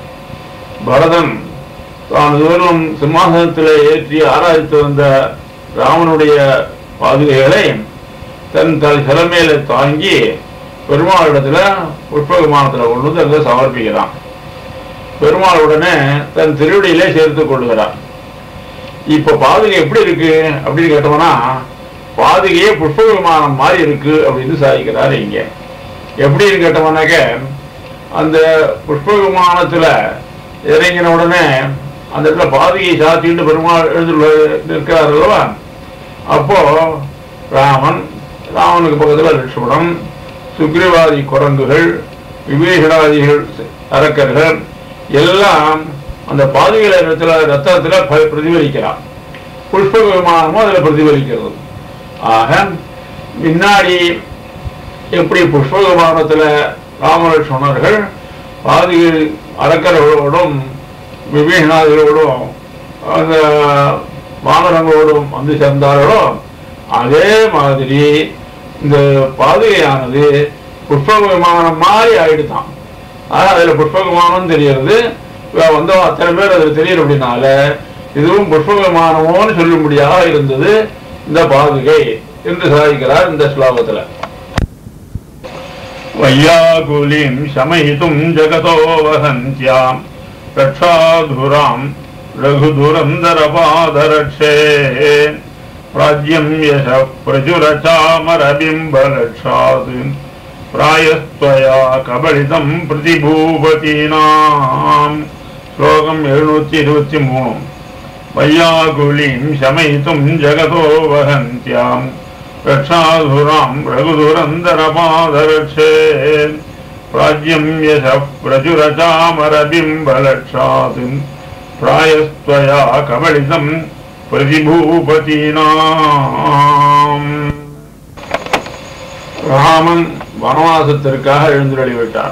Speaker 1: பரதன் தான் இதுவரும் சிம்மாசனத்தில் ஏற்றி ஆராய்த்து வந்த ராமனுடைய பாதுகைகளை தன் தல் சிலமையில தாங்கி பெருமாளிடத்துல புஷ்ப விமானத்துல கொண்டு வந்து அங்க சமர்ப்பிக்கிறான் பெருமாள் உடனே தன் திருவடியிலே சேர்த்துக் கொள்கிறார் இப்ப பாதுகை எப்படி இருக்கு அப்படின்னு கேட்டோம்னா பாதுகையே புஷ்ப விமானம் மாதிரி இருக்கு அப்படின்னு சாதிக்கிறார் இங்க எப்படின்னு கேட்டோம்னாக்க அந்த புஷ்ப விமானத்துல இறங்கின உடனே அந்த இடத்துல பாதுகையை சாத்திட்டு பெருமாள் எழுந்து நிற்கிறார் அல்லவா அப்போ ராமன் ராமனுக்கு பக்கத்துல லட்சுமணன் சுக்ரீவாதி குரங்குகள் விபீஷணாதிகள் அரக்கர்கள் எல்லாம் அந்த பாதுகையில இடத்துல ரத்தத்துல ப- பிரதிபலிக்கிறான் புஷ்ப விமானமும் அதுல பிரதிபலிக்கிறது ஆக முன்னாடி எப்படி புஷ்ப விமானத்துல ராமலட்சுமணர்கள் பாதுகை அரக்கர்களோடும் விபீஷணாதிகளோடும் அந்த வானரங்களோடும் வந்து சேர்ந்தார்களோ அதே மாதிரி இந்த பாதுகையானது புஷ்ப விமானம் மாதிரி ஆயிடுதான் ஆனா அதுல புஷ்ப விமானம் தெரியறது இவ வந்தவன் அத்தனை பேர் அதுல தெரியும் அப்படின்னால இதுவும் புஷ்ப விமானமோன்னு சொல்லும்படியாக இருந்தது இந்த பாதுகை என்று சாதிக்கிறார் இந்த ஸ்லோகத்துல வையாகுலிம் சமயித்தும் ஜகதோ வசந்தியாம் ரக்ஷாதுராம் ரகுதுரந்தரபாதரட்சே பிராஜ்யம் யச பிரச்சுரச்சாமரபிம்பலட்சாத் பிராயஸ்த்வயா கபலிதம் பிரதிபூபதீனாம் ஸ்லோகம் எழுநூத்தி இருபத்தி மூணு வையாகுலிம் சமயித்தும் ஜகதோ வகந்தியாம் ரக்ஷாதுராம் ரகுதுரந்தரபாதரட்சே பிராஜ்யம் யச பிரச்சுரச்சாமரபிம்பலட்சாத் பிராயஸ்த்வயா கபலிதம் பிரதிபூபதீனாம் ராமன் வனவாசத்திற்காக எழுந்துள்ளி விட்டார்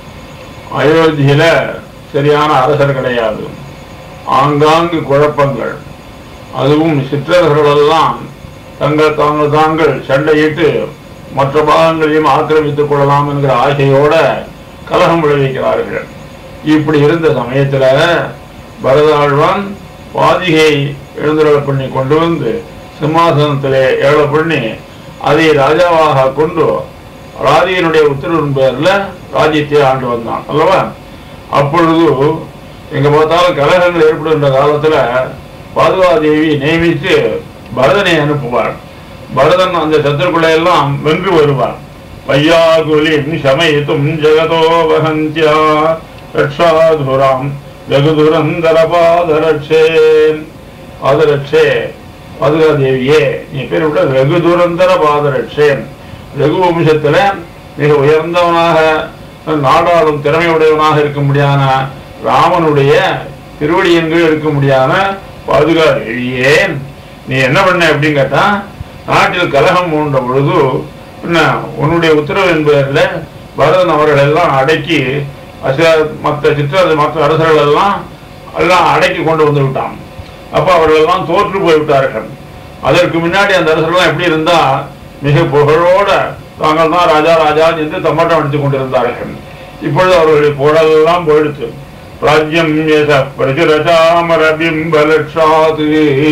Speaker 1: அயோத்தியில சரியான அரசர் கிடையாது ஆங்காங்கு குழப்பங்கள் அதுவும் சிற்றரசர்களெல்லாம் தங்கள் தாங்கள் தாங்கள் சண்டையிட்டு மற்ற பாகங்களையும் ஆக்கிரமித்துக் கொள்ளலாம் என்கிற ஆசையோட கலகம் விளைவிக்கிறார்கள் இப்படி இருந்த சமயத்துல பரதாழ்வான் பாதிகை எழுந்துள்ள பண்ணி கொண்டு வந்து சிம்மாசனத்திலே ஏழ பண்ணி அதை ராஜாவாக கொண்டு ராதியினுடைய உத்தரவின் பேர்ல ராஜ்யத்தை ஆண்டு வந்தான் அல்லவா அப்பொழுது எங்க பார்த்தாலும் கலகங்கள் ஏற்படுகின்ற காலத்துல பாதுகாதேவி நியமித்து பரதனை அனுப்புவார் பரதன் அந்த சத்துருக்களை எல்லாம் வென்று வருவார் பையாகுலிம் சமயித்தும் ஜெகதோ வகந்தியா ரக்ஷாதுராம் வெகுதுரந்தரபாதரட்சே பாதரட்சே பாதுகாதேவியே நீ பேர் விட வெகு துரந்தர பாதரட்சே ரகு வம்சத்துல மிக உயர்ந்தவனாக நாடாளும் திறமையுடையவனாக இருக்கும்படியான ராமனுடைய திருவடியின் கீழ் இருக்கும்படியான பாதுகாதேவியே நீ என்ன பண்ண அப்படின்னு கேட்டா நாட்டில் கலகம் மூண்ட பொழுது என்ன உன்னுடைய உத்தரவின் பேர்ல பரதன் அவர்கள் எல்லாம் அடக்கி அச மற்ற சிற்ற மற்ற அரசர்கள் எல்லாம் எல்லாம் அடக்கி கொண்டு வந்து விட்டான் அப்ப அவர்கள் எல்லாம் தோற்று போய்விட்டார்கள் அதற்கு முன்னாடி அந்த அரசர்கள் எப்படி இருந்தா மிக புகழோட தாங்கள் தான் ராஜா ராஜா என்று தம்மாட்டம் அடித்துக் கொண்டிருந்தார்கள் இப்பொழுது அவர்களுடைய புகழெல்லாம் போயிடுச்சு ராஜ்யம் யச பிரஜுரசாமர பிம்பலட்சாது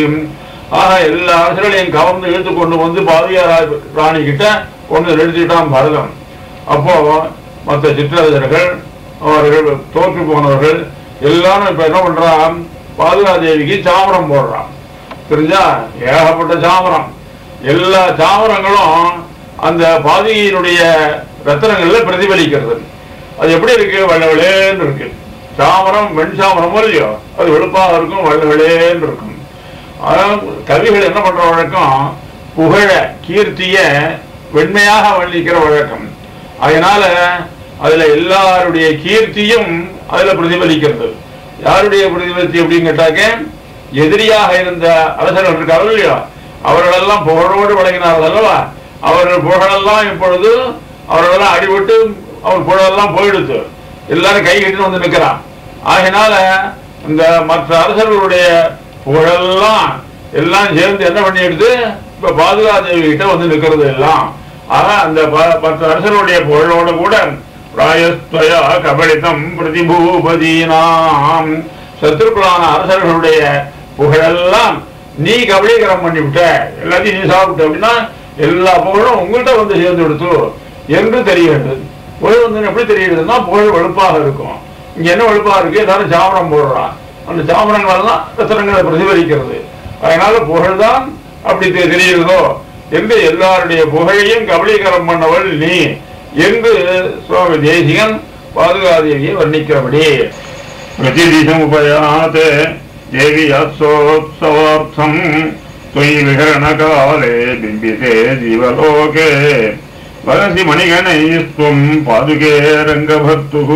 Speaker 1: ஆக எல்லா அரசர்களையும் கவர்ந்து இழுத்து கொண்டு வந்து பாதியா ராணி கிட்ட கொண்டு நிறுத்திட்டான் பரதன் அப்போ மற்ற சிற்றரசர்கள் அவர்கள் தோற்று போனவர்கள் எல்லாரும் இப்ப என்ன பண்றான் பாதுகாதேவிக்கு சாமரம் போடுறான் தெரிஞ்சா ஏகப்பட்ட சாமரம் எல்லா சாமரங்களும் அந்த பாதியினுடைய ரத்தனங்கள்ல பிரதிபலிக்கிறது அது எப்படி இருக்கு வெள்ளை வெளேன்னு இருக்கு சாமரம் வெண் சாமரம் இல்லையோ அது வெளுப்பாக இருக்கும் வெள்ளை வெளேன்னு இருக்கும் அதான் கவிகள் என்ன பண்ற வழக்கம் புகழ கீர்த்திய வெண்மையாக வர்ணிக்கிற வழக்கம் அதனால அதுல எல்லாருடைய கீர்த்தியும் அதுல பிரதிபலிக்கிறது யாருடைய பிரதிபலித்தி அப்படின்னு கேட்டாக்க எதிரியாக இருந்த அரசர்கள் இருக்கார்கள் இல்லையா அவர்களெல்லாம் புகழோடு வழங்கினார்கள் அல்லவா அவர்கள் புகழெல்லாம் இப்பொழுது அவர்களெல்லாம் அடிபட்டு அவர் புகழெல்லாம் போயிடுத்து எல்லாரும் கை கட்டி வந்து நிற்கிறான் ஆகினால இந்த மற்ற அரசர்களுடைய புகழெல்லாம் எல்லாம் சேர்ந்து என்ன பண்ணிடுது இப்ப பாதுகாதேவி கிட்ட வந்து நிற்கிறது எல்லாம் ஆக அந்த ப- மற்ற அரசர்களுடைய புகழோடு கூட பிராயஸ்துவயா கபலிதம் பிரதிபூபதீனாம் சத்ருக்களான அரசர்களுடைய புகழெல்லாம் நீ கபலீகரம் பண்ணி விட்ட எல்லாத்தையும் நீ சாப்பிட்ட அப்படின்னா எல்லா புகழும் உங்கள்கிட்ட வந்து சேர்ந்து விடுத்து என்று தெரிகிறது புகழ் வந்து எப்படி தெரிகிறதுனா புகழ் வெளுப்பாக இருக்கும் இங்க என்ன வெளுப்பாக இருக்கு எல்லாரும் சாமரம் போடுறான் அந்த சாமரங்கள் தான் ரத்தனங்களை பிரதிபலிக்கிறது அதனால புகழ்தான் அப்படி தெ- தெரிகிறதோ என்று எல்லாருடைய புகழையும் கபலீகரம் பண்ணவள் நீ என்று சுவாமி தேசிகன் பாதுகாதேவியை வர்ணிக்கிறபடி प्रतिदिशमुपयात् देवी अत्सोत्सवार्थम् त्वयि विहरणकाले बिम्बिते जीवलोके वरसि मणिगणैस्त्वम् पादुके रङ्गभर्तुः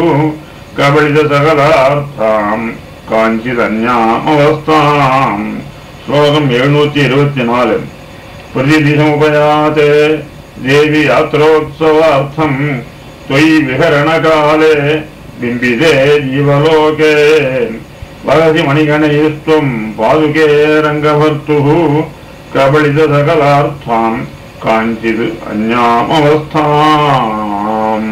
Speaker 1: कबलितसकलार्थाम् काञ्चिदन्यामवस्थाम् श्लोकम् एഴുന്നൂറ്റി ഇരുപത്തിനാല് प्रतिदिशमुपयात् देवी यात्रोत्सवार्थम् त्वयि विहरणकाले बिम्बिते जीवलोके वदति मणिगणैस्त्वम् पादुके रङ्गभर्तुः कबलितसकलार्थाम् काञ्चित् अन्यामवस्थाम्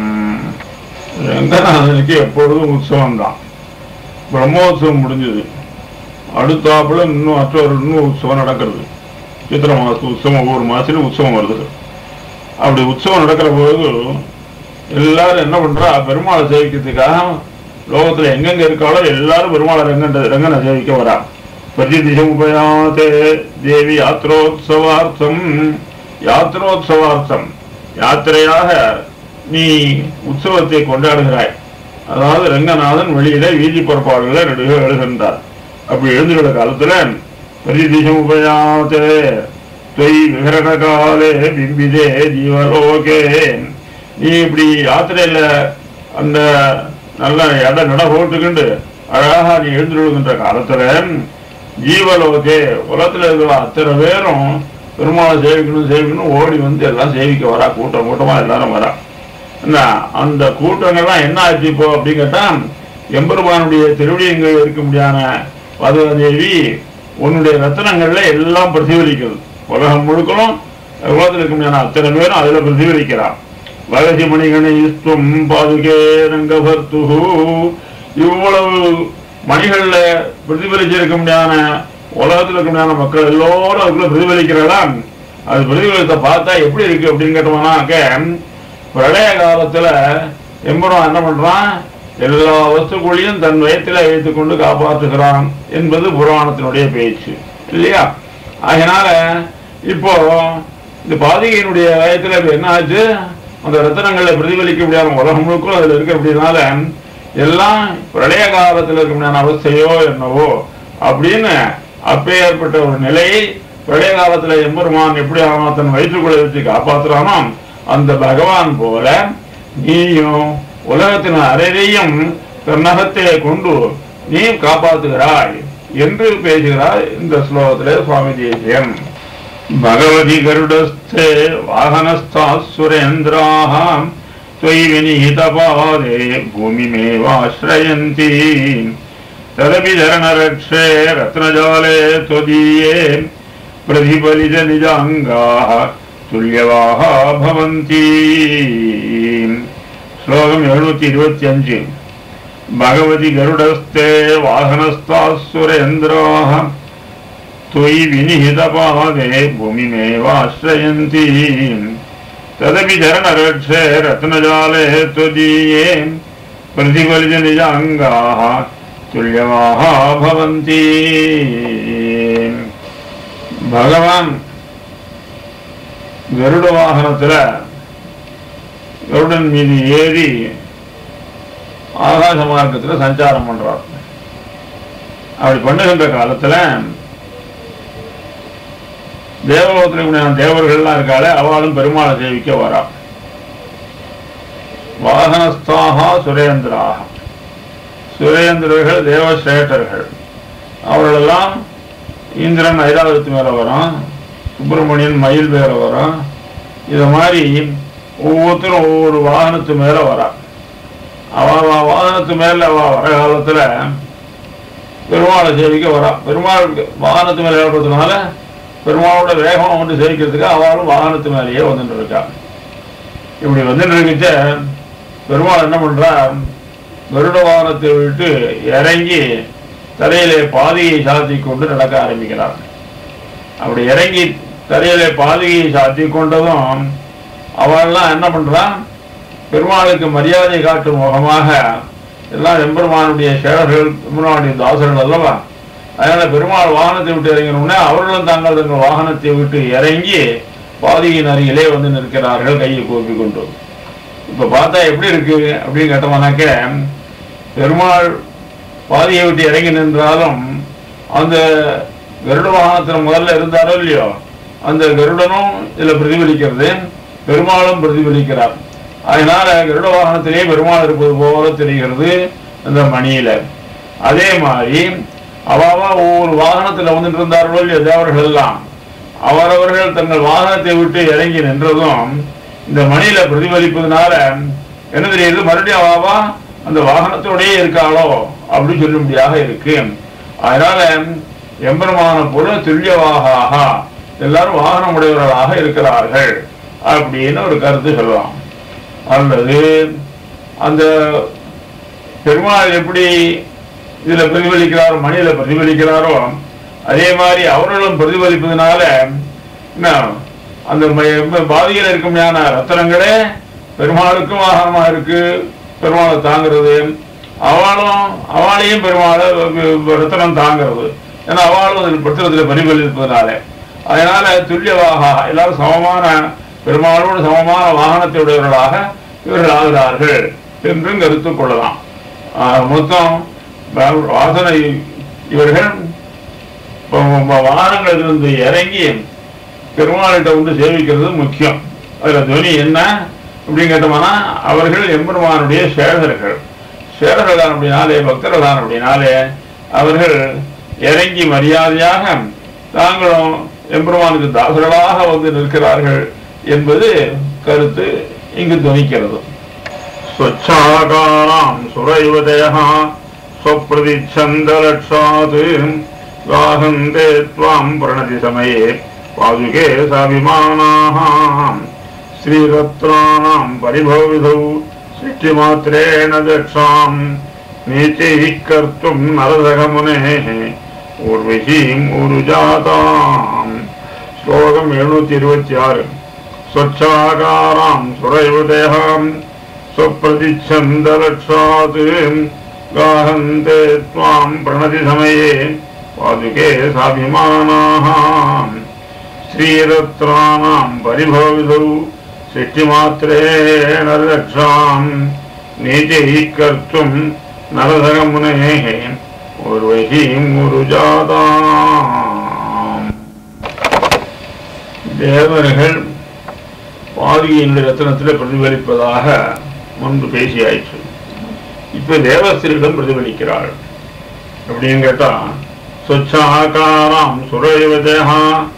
Speaker 1: ரங்கநாதனுக்கு எப்பொழுதும் உற்சவம் தான் பிரம்மோற்சவம் முடிஞ்சது அடுத்தாப்புல இன்னும் மற்றொரு இன்னும் உற்சவம் நடக்கிறது சித்திர மாசத்து உற்சவம் ஒவ்வொரு மாசத்துலயும் உற்சவம் வருது அப்படி உற்சவம் நடக்கிற போது எல்லாரும் என்ன பண்றா பெருமாளை சேவிக்கிறதுக்காக லோகத்துல எங்கெங்க இருக்காளோ எல்லாரும் பெருமாளை ரங்கன் ரங்கனை சேவிக்க வரா பிரதிதிசமுபயாத்தே தேவி யாத்ரோத்சவார்த்தம் யாத்ரோத்சவார்த்தம் யாத்திரையாக நீ உற்சவத்தை கொண்டாடுகிறாய் அதாவது ரங்கநாதன் வெளியில வீதி புறப்பாடுகளை நடுவே எழுகின்றார் அப்படி எழுந்துள்ள காலத்துல பிரதிதிசமுபயாத்தே தொய் விகரண காலே பிம்பிதே ஜீவலோகே நீ இப்படி யாத்திரையில அந்த நல்ல இட நட போட்டுக்கிண்டு அழகா நீ எழுந்துருகின்ற காலத்துல ஜீவலோகே உலகத்துல இருக்கிற அத்தனை பேரும் பெருமாளை சேவிக்கணும் சேவிக்கணும் ஓடி வந்து எல்லாம் சேவிக்க வரா கூட்டம் கூட்டமா எல்லாரும் வரா என்ன அந்த கூட்டங்கள்லாம் என்ன ஆச்சு இப்போ அப்படின்னு கேட்டா எம்பெருமானுடைய திருவிழியங்கள் இருக்க முடியாத பதுவதேவி உன்னுடைய ரத்தனங்கள்ல எல்லாம் பிரதிபலிக்கிறது உலகம் முழுக்களும் உலகத்தில் இருக்க முடியாத அத்தனை பேரும் அதுல பிரதிபலிக்கிறான் வகசி மணிகணேஸ்துவம் பாதுகே ரங்கபர்த்துஹு இவ்வளவு மணிகள்ல பிரதிபலிச்சிருக்க முடியாத உலகத்தில் இருக்க முடியாத மக்கள் எல்லோரும் அதுக்குள்ள பிரதிபலிக்கிறதாம் அது பிரதிபலித்த பார்த்தா எப்படி இருக்கு அப்படின்னு கேட்டோம்னாக்க பிரளய காலத்துல எம்பெருமான் என்ன பண்றான் எல்லா வஸ்துக்களையும் தன் வயத்துல வைத்துக் கொண்டு காப்பாற்றுகிறான் என்பது புராணத்தினுடைய பேச்சு இல்லையா அதனால இப்போ இந்த பாதிகையினுடைய வயத்துல இப்ப என்ன ஆச்சு அந்த ரத்தனங்களை பிரதிபலிக்க முடியாத உலகம் முழுக்கும் அதுல இருக்க அப்படின்னால எல்லாம் பிரளய காலத்துல இருக்க முடியாத அவஸ்தையோ என்னவோ அப்படின்னு அப்பேற்பட்ட ஒரு நிலையை பிரளய காலத்துல எம்பெருமான் எப்படி அவன் தன் வயிற்றுக்குள்ள வச்சு காப்பாத்துறானோ அந்த பகவான் போல நீயும் உலகத்தின் அரையையும் தன்னகத்திலே கொண்டு நீ காப்பாத்துகிறாய் என்று பேசுகிறார் இந்த ஸ்லோகத்திலே சுவாமி தேசியம் भगवति गरुडस्थे वाहनस्थाः सुरेन्द्राः त्वयि विनिहितपादे भूमिमेवाश्रयन्ति तदपि धरणरक्षे रत्नजाले त्वदीये प्रतिफलितनिजाङ्गाः तुल्यवाः भवन्ति श्लोकम् एഴുന്നൂറ്റി ഇരുപത്തിയഞ്ച് भगवति गरुडस्थे वाहनस्थाः सुरेन्द्राः त्वयि विनिहितपादे भूमिमेवाश्रयन्ति तदपि चरणरक्षे रत्नजाले त्वदीये प्रतिफलितनिजाङ्गाः तुल्यवाः भवन्ति பகவான் கருட வாகனத்துல கருடன் மீது ஏறி ஆகாச மார்க்கத்துல சஞ்சாரம் பண்றார் அப்படி பண்ணுகின்ற காலத்துல தேவலோகத்தில் தேவர்கள்லாம் இருக்காளே அவளும் பெருமாளை சேவிக்க வரா வாகனஸ்தாக சுரேந்திராக சுரேந்திரர்கள் தேவசிரேஷ்டர்கள் அவர்களெல்லாம் இந்திரன் ஐராவதத்து மேல வரும் சுப்பிரமணியன் மயில் மேல வரும் இது மாதிரி ஒவ்வொருத்தரும் ஒவ்வொரு வாகனத்து மேல வரா அவ அவ வாகனத்து மேல அவ வர காலத்துல பெருமாளை சேவிக்க வரா பெருமாள் வாகனத்து மேல ஏற்படுறதுனால பெருமாளோட வேகம் வந்து சேவிக்கிறதுக்கு அவளும் வாகனத்து மேலேயே வந்துட்டு இருக்கா இப்படி வந்துட்டு இருக்கிச்ச பெருமாள் என்ன பண்றா கருட வாகனத்தை விட்டு இறங்கி தலையிலே பாதியை சாத்தி கொண்டு நடக்க ஆரம்பிக்கிறார் அப்படி இறங்கி தலையிலே பாதியை சாத்தி கொண்டதும் அவள்லாம் என்ன பண்றா பெருமாளுக்கு மரியாதை காட்டும் முகமாக எல்லாம் எம்பெருமானுடைய சேடர்கள் எம்பெருமானுடைய தாசர்கள் அல்லவா அதனால பெருமாள் வாகனத்தை விட்டு இறங்கினோடனே அவர்களும் தாங்கள் தங்கள் வாகனத்தை விட்டு இறங்கி பாதியின் அருகிலே வந்து நிற்கிறார்கள் கையை கூப்பி கொண்டு இப்ப பார்த்தா எப்படி இருக்கு அப்படின்னு கேட்டோம்னாக்க பெருமாள் பாதியை விட்டு இறங்கி நின்றாலும் அந்த கருட வாகனத்தில் முதல்ல இருந்தாரோ இல்லையோ அந்த கருடனும் இதுல பிரதிபலிக்கிறது பெருமாளும் பிரதிபலிக்கிறார் அதனால கருட வாகனத்திலே பெருமாள் இருப்பது போல தெரிகிறது அந்த மணியில அதே மாதிரி அவாவா ஒவ்வொரு வாகனத்துல வந்துட்டு இருந்தார்களோ இல்லையோ தேவர்கள் எல்லாம் அவரவர்கள் தங்கள் வாகனத்தை விட்டு இறங்கி நின்றதும் இந்த மணியில பிரதிபலிப்பதனால என்ன தெரியுது மறுபடியும் அவாவா அந்த வாகனத்தோடயே இருக்காளோ அப்படின்னு சொல்லும்படியாக இருக்கு அதனால எம்பெருமான போல துல்லியவாக எல்லாரும் வாகனம் உடையவர்களாக இருக்கிறார்கள் அப்படின்னு ஒரு கருத்து சொல்லலாம் அல்லது அந்த பெருமாள் எப்படி இதுல பிரதிபலிக்கிறாரோ மணியில பிரதிபலிக்கிறாரோ அதே மாதிரி அவர்களும் பிரதிபலிப்பதனால என்ன அந்த ம- பாதியில் இருக்குமையான ரத்தனங்களே பெருமாளுக்கும் வாகனமா இருக்கு பெருமாளை தாங்கிறது அவளும் அவளையும் பெருமாளை வ- வ- ரத்தனம் தாங்கிறது ஏன்னா அவளும் அதில் பத்திரத்தில் பிரதிபலிப்பதனால அதனால துல்லியவாக எல்லாரும் சமமான பெருமாளோடு சமமான வாகனத்தை உடையவர்களாக இவர்கள் ஆகிறார்கள் என்றும் கருத்து கொள்ளலாம் ஆஹ் மொத்தம் வா- வாசனை இவர்கள் வாகனங்களிலிருந்து இறங்கி பெருமாள்கிட்ட வந்து சேவிக்கிறது முக்கியம் அதுல துவனி என்ன அப்படின்னு கேட்டோம்னா அவர்கள் எம்பெருமானுடைய சேடர்கள் சேடர்கள் தான் அப்படினாலே பக்தர்கள் தான் அப்படினாலே அவர்கள் இறங்கி மரியாதையாக தாங்களும் எம்பெருமானுக்கு தாசர்களாக வந்து நிற்கிறார்கள் என்பது கருத்து இங்கு துணிக்கிறது स्वच्छाकारां सुरयुवतयः स्वप्रतिच्छन्दलक्षात् गाहन्ते त्वां प्रणति समये पादुके साभिमानाः श्रीरत्राणां परिभवविधौ सृष्टिमात्रेण दक्षां नीचैः कर्तुं नरसगमुनेः ऊर्वशीम् ऊरुजाताम् श्लोकम् எழுநூத்தி இருபத்தி ஆறு स्वच्छाकारां सुरयुवतयः स्वप्रतिच्छन्दलक्षात् गाहन्ते त्वां प्रणतिसमये पादुके साभिमानाः श्रीरत्राणां परिभवविधौ सृष्टिमात्रेण रक्षां नीचैः कर्तुं नरसगमुनेः उर्वशीं उरुजाताम् தேவர்கள் பாதியினுடைய ரத்தனத்தில் பிரதிபலிப்பதாக முன்பு பேசியாயிற்று இப்ப தேவஸ்திரியிடம் பிரதிபலிக்கிறாள் அப்படின்னு கேட்டா சொச்சாகாராம் சுரயுவதேகா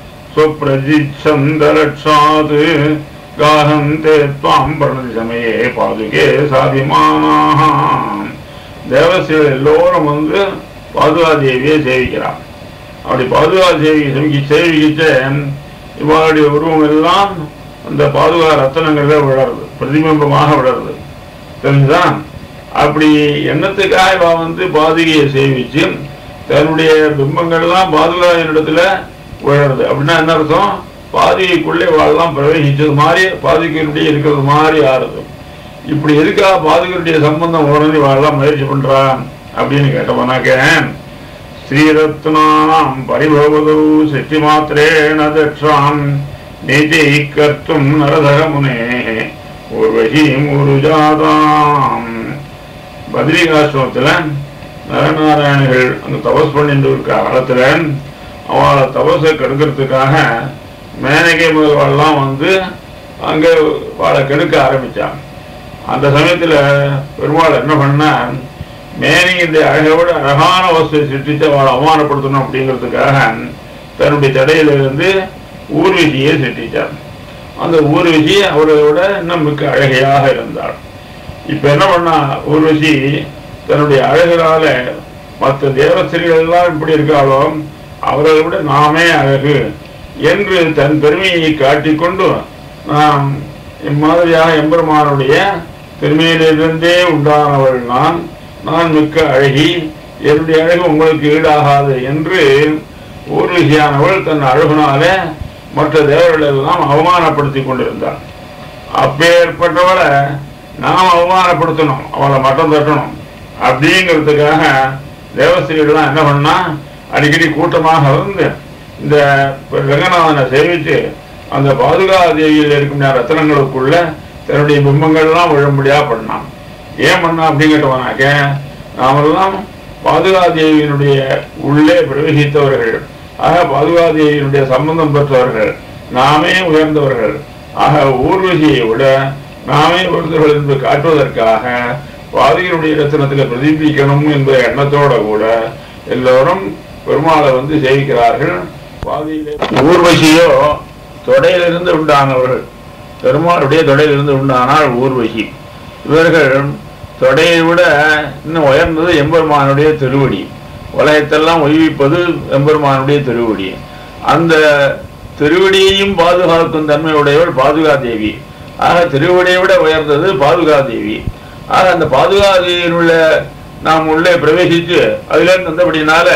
Speaker 1: ஸ்வப்பிரதிச்சந்தலட்சாத் காஹந்தே துவாம் பிரணதி சமயே பாதுகே சாதிமானாக தேவஸ்திரிகள் எல்லோரும் வந்து பாதுகா தேவியை சேவிக்கிறார் அப்படி பாதுகா தேவி சேவிக்க சேவிக்கிச்ச இவளுடைய உருவம் எல்லாம் அந்த பாதுகா ரத்தனங்கள்ல விழறது பிரதிபிம்பமாக விழறது தெரிஞ்சுதா அப்படி எண்ணத்துக்காக இவ வந்து பாதுகையை சேவிச்சு தன்னுடைய பிம்பங்கள்லாம் பாதுகாயின் இடத்துல விழறது அப்படின்னா என்ன அர்த்தம் பாதுகைக்குள்ளே வாழலாம் பிரவேசிச்சது மாதிரி பாதுகையினுடைய இருக்கிறது மாதிரி ஆறுது இப்படி எதுக்கா பாதுகையுடைய சம்பந்தம் உடனே வாழலாம் முயற்சி பண்றா அப்படின்னு கேட்டவனாக்க ஸ்ரீரத்னாம் பரிபவதோ சக்தி மாத்திரேண தட்சாம் நீதி கர்த்தும் நரதகமுனே ஊர்வசீம் உருஜாதாம் பத்ரிகாசிரமத்துல நரநாராயணிகள் அங்க தபஸ் பண்ணிட்டு இருக்க காலத்துல அவளை தபஸை கெடுக்கிறதுக்காக மேனகை முதல்வெல்லாம் வந்து அங்கே வாழை கெடுக்க ஆரம்பிச்சான் அந்த சமயத்துல பெருமாள் என்ன பண்ணா மேனியின் அழகோட அழகான வஸ்துவை சிருஷ்டித்து அவளை அவமானப்படுத்தணும் அப்படிங்கிறதுக்காக தன்னுடைய தடையிலிருந்து ஊர்வசியை சிருஷ்டித்தார் அந்த ஊர்வசி அவரோட இன்னும் மிக்க அழகையாக இருந்தாள் இப்ப என்ன பண்ணா ஊர்வசி தன்னுடைய அழகினால மற்ற தேவஸ்திரிகள் எல்லாம் இப்படி இருக்காளோ அவர்களை விட நாமே அழகு என்று தன் பெருமையை காட்டிக்கொண்டு நாம் இம்மாதிரியாக எம்பெருமானுடைய பெருமையிலிருந்தே உண்டானவள் நான் நான் மிக்க அழகி என்னுடைய அழகு உங்களுக்கு ஈடாகாது என்று ஊர்வசியானவள் தன் அழகுனாலே மற்ற தேவர்கள் எல்லாம் அவமானப்படுத்தி கொண்டிருந்தாள் அப்பேற்பட்டவளை நாம் அவமானப்படுத்தணும் அவளை மட்டம் தட்டணும் அப்படிங்கிறதுக்காக தேவஸ்திரிகள்லாம் என்ன பண்ணா அடிக்கடி கூட்டமாக வந்து இந்த ரங்கநாதனை சேவித்து அந்த பாதுகா தேவியில் இருக்கும் ரத்தனங்களுக்குள்ள தன்னுடைய பிம்பங்கள்லாம் விழும்படியா பண்ணான் ஏன் பண்ணா அப்படின்னு கேட்டவனாக்க நாமெல்லாம் பாதுகா தேவியினுடைய உள்ளே பிரவேசித்தவர்கள் ஆக பாதுகா தேவியினுடைய சம்பந்தம் பெற்றவர்கள் நாமே உயர்ந்தவர்கள் ஆக ஊர்வசியை விட நாமே உயர்ந்தவர்கள் என்று காட்டுவதற்காக பாதிகளுடைய ரத்தனத்தில் பிரதிபிக்கணும் என்ற எண்ணத்தோட கூட எல்லோரும் பெருமாளை வந்து சேவிக்கிறார்கள் பாதியிலே ஊர்வசியோ தொடையிலிருந்து உண்டானவர்கள் பெருமாளுடைய தொடையிலிருந்து உண்டானால் ஊர்வசி இவர்கள் தொடையை விட இன்னும் உயர்ந்தது எம்பெருமானுடைய திருவடி உலகத்தெல்லாம் ஒய்விப்பது எம்பெருமானுடைய திருவடி அந்த திருவடியையும் பாதுகாக்கும் தன்மையுடையவள் பாதுகா தேவி ஆக திருவடியை விட உயர்ந்தது பாதுகா தேவி ஆக அந்த பாதுகா தேவியினுள்ள நாம் உள்ளே பிரவேசித்து அதிலிருந்து வந்தபடினால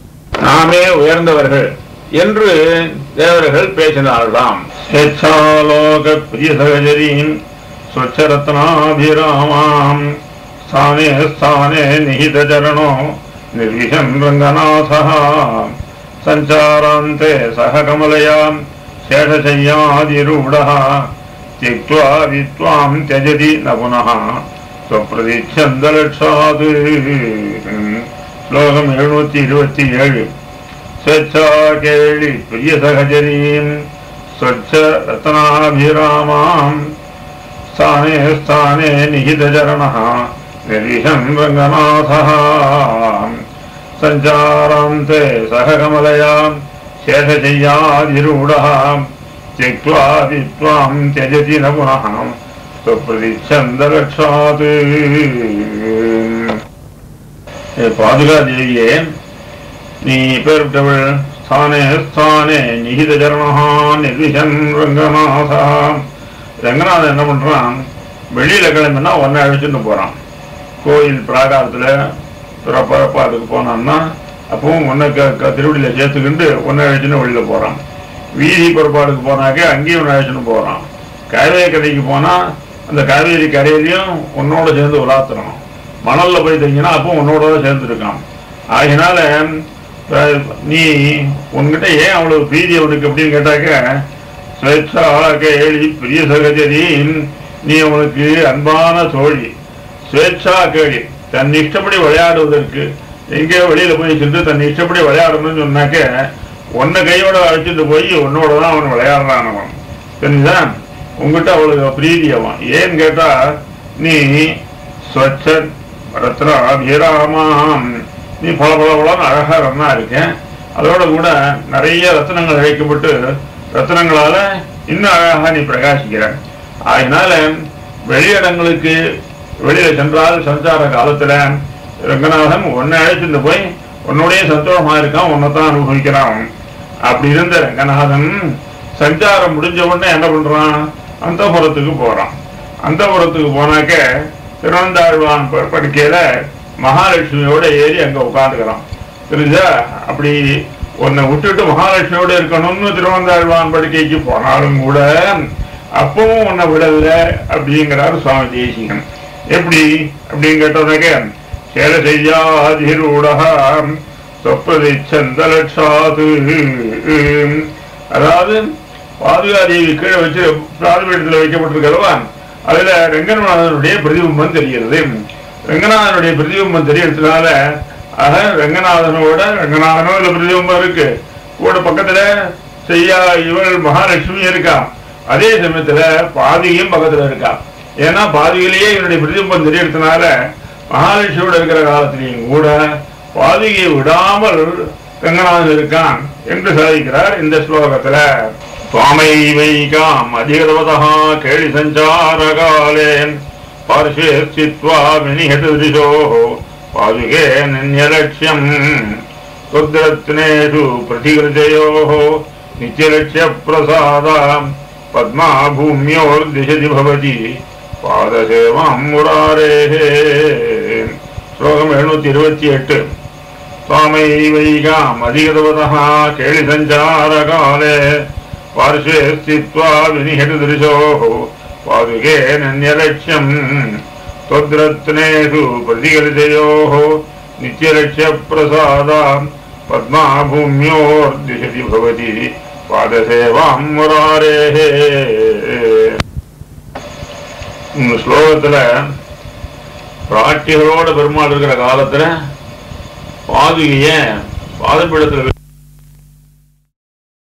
Speaker 1: நாமே உயர்ந்தவர்கள் என்று தேவர்கள் பேசினார்களாம் ஸ்வேச்சாலோக பிரிய சகஜரீம் स्वच्छरत्नाभिरामाम् स्थाने स्थाने निहितचरणो निर्विशन् रङ्गनाथः सञ्चारान्ते सह कमलयाम् शेषशय्यादिरूढः त्यक्त्वा वित्वाम् त्यजति न पुनः स्वप्रतिच्छन्दलक्षात् श्लोकम् एഴുന്നൂറ്റി ഇരുപത്തിയേഴ് स्वेच्छा केळि प्रियसहचरीम् स्वच्छ रत्नाभिरामाम् स्थाने स्थाने निहितचरणः निर्विशन् रङ्गनाथः सञ्चारान्ते सह कमलयाम् शेषशय्याधिरूढः त्यक्त्वा वित्वाम् त्यजति न पुनः स्वप्रतिच्छन्दलक्षात् பாதுகா தேவியே நீ பேர்விட்டவள் ஸ்தானே ஸ்தானே நிகித சரணா நிர்விஷன் ரங்கநாதா ரங்கநாதன் என்ன பண்றான் வெளியில கிளம்பினா ஒன்னை அழைச்சிட்டு போறான் கோயில் பிராகாரத்துல பிறப்பறப்ப அதுக்கு போனான்னா அப்பவும் ஒன்னை திருவடியில சேர்த்துக்கிண்டு ஒன்னை அழைச்சின்னு வெளியில போறான் வீதி புறப்பாடுக்கு போனாக்க அங்கேயும் ஒன்று அழைச்சின்னு போறான் காவேரி கரைக்கு போனா அந்த காவேரி கரையிலையும் உன்னோட சேர்ந்து உலாத்துறோம் மணல்ல போய் தங்கினா அப்போ உன்னோட சேர்ந்து இருக்கான் ஆகினால அஹ், நீ உன்கிட்ட ஏன் அவ்வளவு பிரீதி அவனுக்கு அப்படின்னு கேட்டாக்க ஸ்வேச்சா கேளி பிரிய சகஜரி நீ உனக்கு அன்பான தோழி ஸ்வேச்சா கேளி தன் இஷ்டப்படி விளையாடுவதற்கு எங்கேயோ வெளியில போய் சென்று தன் இஷ்டப்படி விளையாடணும்னு சொன்னாக்க உன்னை கையோட அழைச்சிட்டு போய் உன்னோட தான் அவன் விளையாடுறான் அவன் தெரிஞ்சுதா உங்ககிட்ட அவளுக்கு பிரீதி அவன் ஏன்னு கேட்டா நீ ஸ்வச்ச ரத்னா அபிராமாம் நீ பல பல பலன்னு அழகா ரத்னா இருக்கேன் அதோட கூட நிறைய ரத்னங்கள் இழைக்கப்பட்டு ரத்னங்களால இன்னும் அழகா நீ பிரகாசிக்கிற அதனால வெளியிடங்களுக்கு வெளியில சென்றால் சஞ்சார காலத்துல ரங்கநாதன் உன்னை அழைச்சிட்டு போய் உன்னுடைய சந்தோஷமா இருக்கான் உன்னைத்தான் அனுபவிக்கிறான் அப்படி இருந்த ரங்கநாதன் சஞ்சாரம் முடிஞ்ச உடனே என்ன பண்றான் அந்தபுரத்துக்கு போறான் அந்தபுரத்துக்கு போனாக்க திருவந்தாழ்வான் ப- படுக்கையில மகாலட்சுமியோட ஏறி அங்க உட்காந்துக்கிறான் தெரிஞ்சா அப்படி உன்னை விட்டுட்டு மகாலட்சுமியோட இருக்கணும்னு திருவந்தாழ்வான் படுக்கைக்கு போனாலும் கூட அப்பவும் உன்னை விடல அப்படிங்கிறார் சுவாமி தேசிகன் எப்படி அப்படின்னு கேட்டோன்னாக்க சேல செய்யாதிரூடகா சொப்பதை சந்தலட்சாது அதாவது பாதுகாதேவி கீழே வச்சு பிராதிபீடத்தில் வைக்கப்பட்டிருக்கிறவா அதுல ரங்கநாதனுடைய பிரதிபிம்பம் தெரிகிறது ரங்கநாதனுடைய பிரதிபிம்பம் தெரியறதுனால ஆக ரங்கநாதனோட ரங்கநாதனோ இதுல பிரதிபிம்பம் இருக்கு கூட பக்கத்துல செய்ய இவள் மகாலட்சுமி இருக்கா அதே சமயத்துல பாதியும் பக்கத்துல இருக்கா ஏன்னா பாதியிலேயே இவனுடைய பிரதிபம் தெரியறதுனால மகாலட்சுமியோட இருக்கிற காலத்திலையும் கூட பாதியை விடாமல் ரங்கநாதன் இருக்கான் என்று சாதிக்கிறார் இந்த ஸ்லோகத்துல சுவாமை வைகாம் அதிகதவதா கேளி சஞ்சார காலே பார்ஷ்வே ஸ்தித்வா வினிஹத திரிசோ பாதுகே நின்யலட்சியம் त्वद्रत्नेषु प्रतिकृतयोः नित्यलक्ष्यप्रसादा पद्मा भूम्योर्दिशति भवति पादसेवां मुरारेः श्लोकम् एഴുന്നൂറ്റി ഇരുപത്തി എട്ട് स्वामैवैकाम् अधिगतवतः केलिसञ्चारकाले पार्श्वे स्थित्वा विनिहटदृशोः पादुके नन्यलक्ष्यम् त्वद्रत्नेषु प्रतिकलितयोः नित्यलक्ष्यप्रसादा पद्मा भूम्योर्दिशति भवति पादसेवां मुरारेः இந்த ஸ்லோகத்துல பிராட்டிகளோட பெருமாள் இருக்கிற காலத்துல பாதுகைய பாதப்பீடத்துல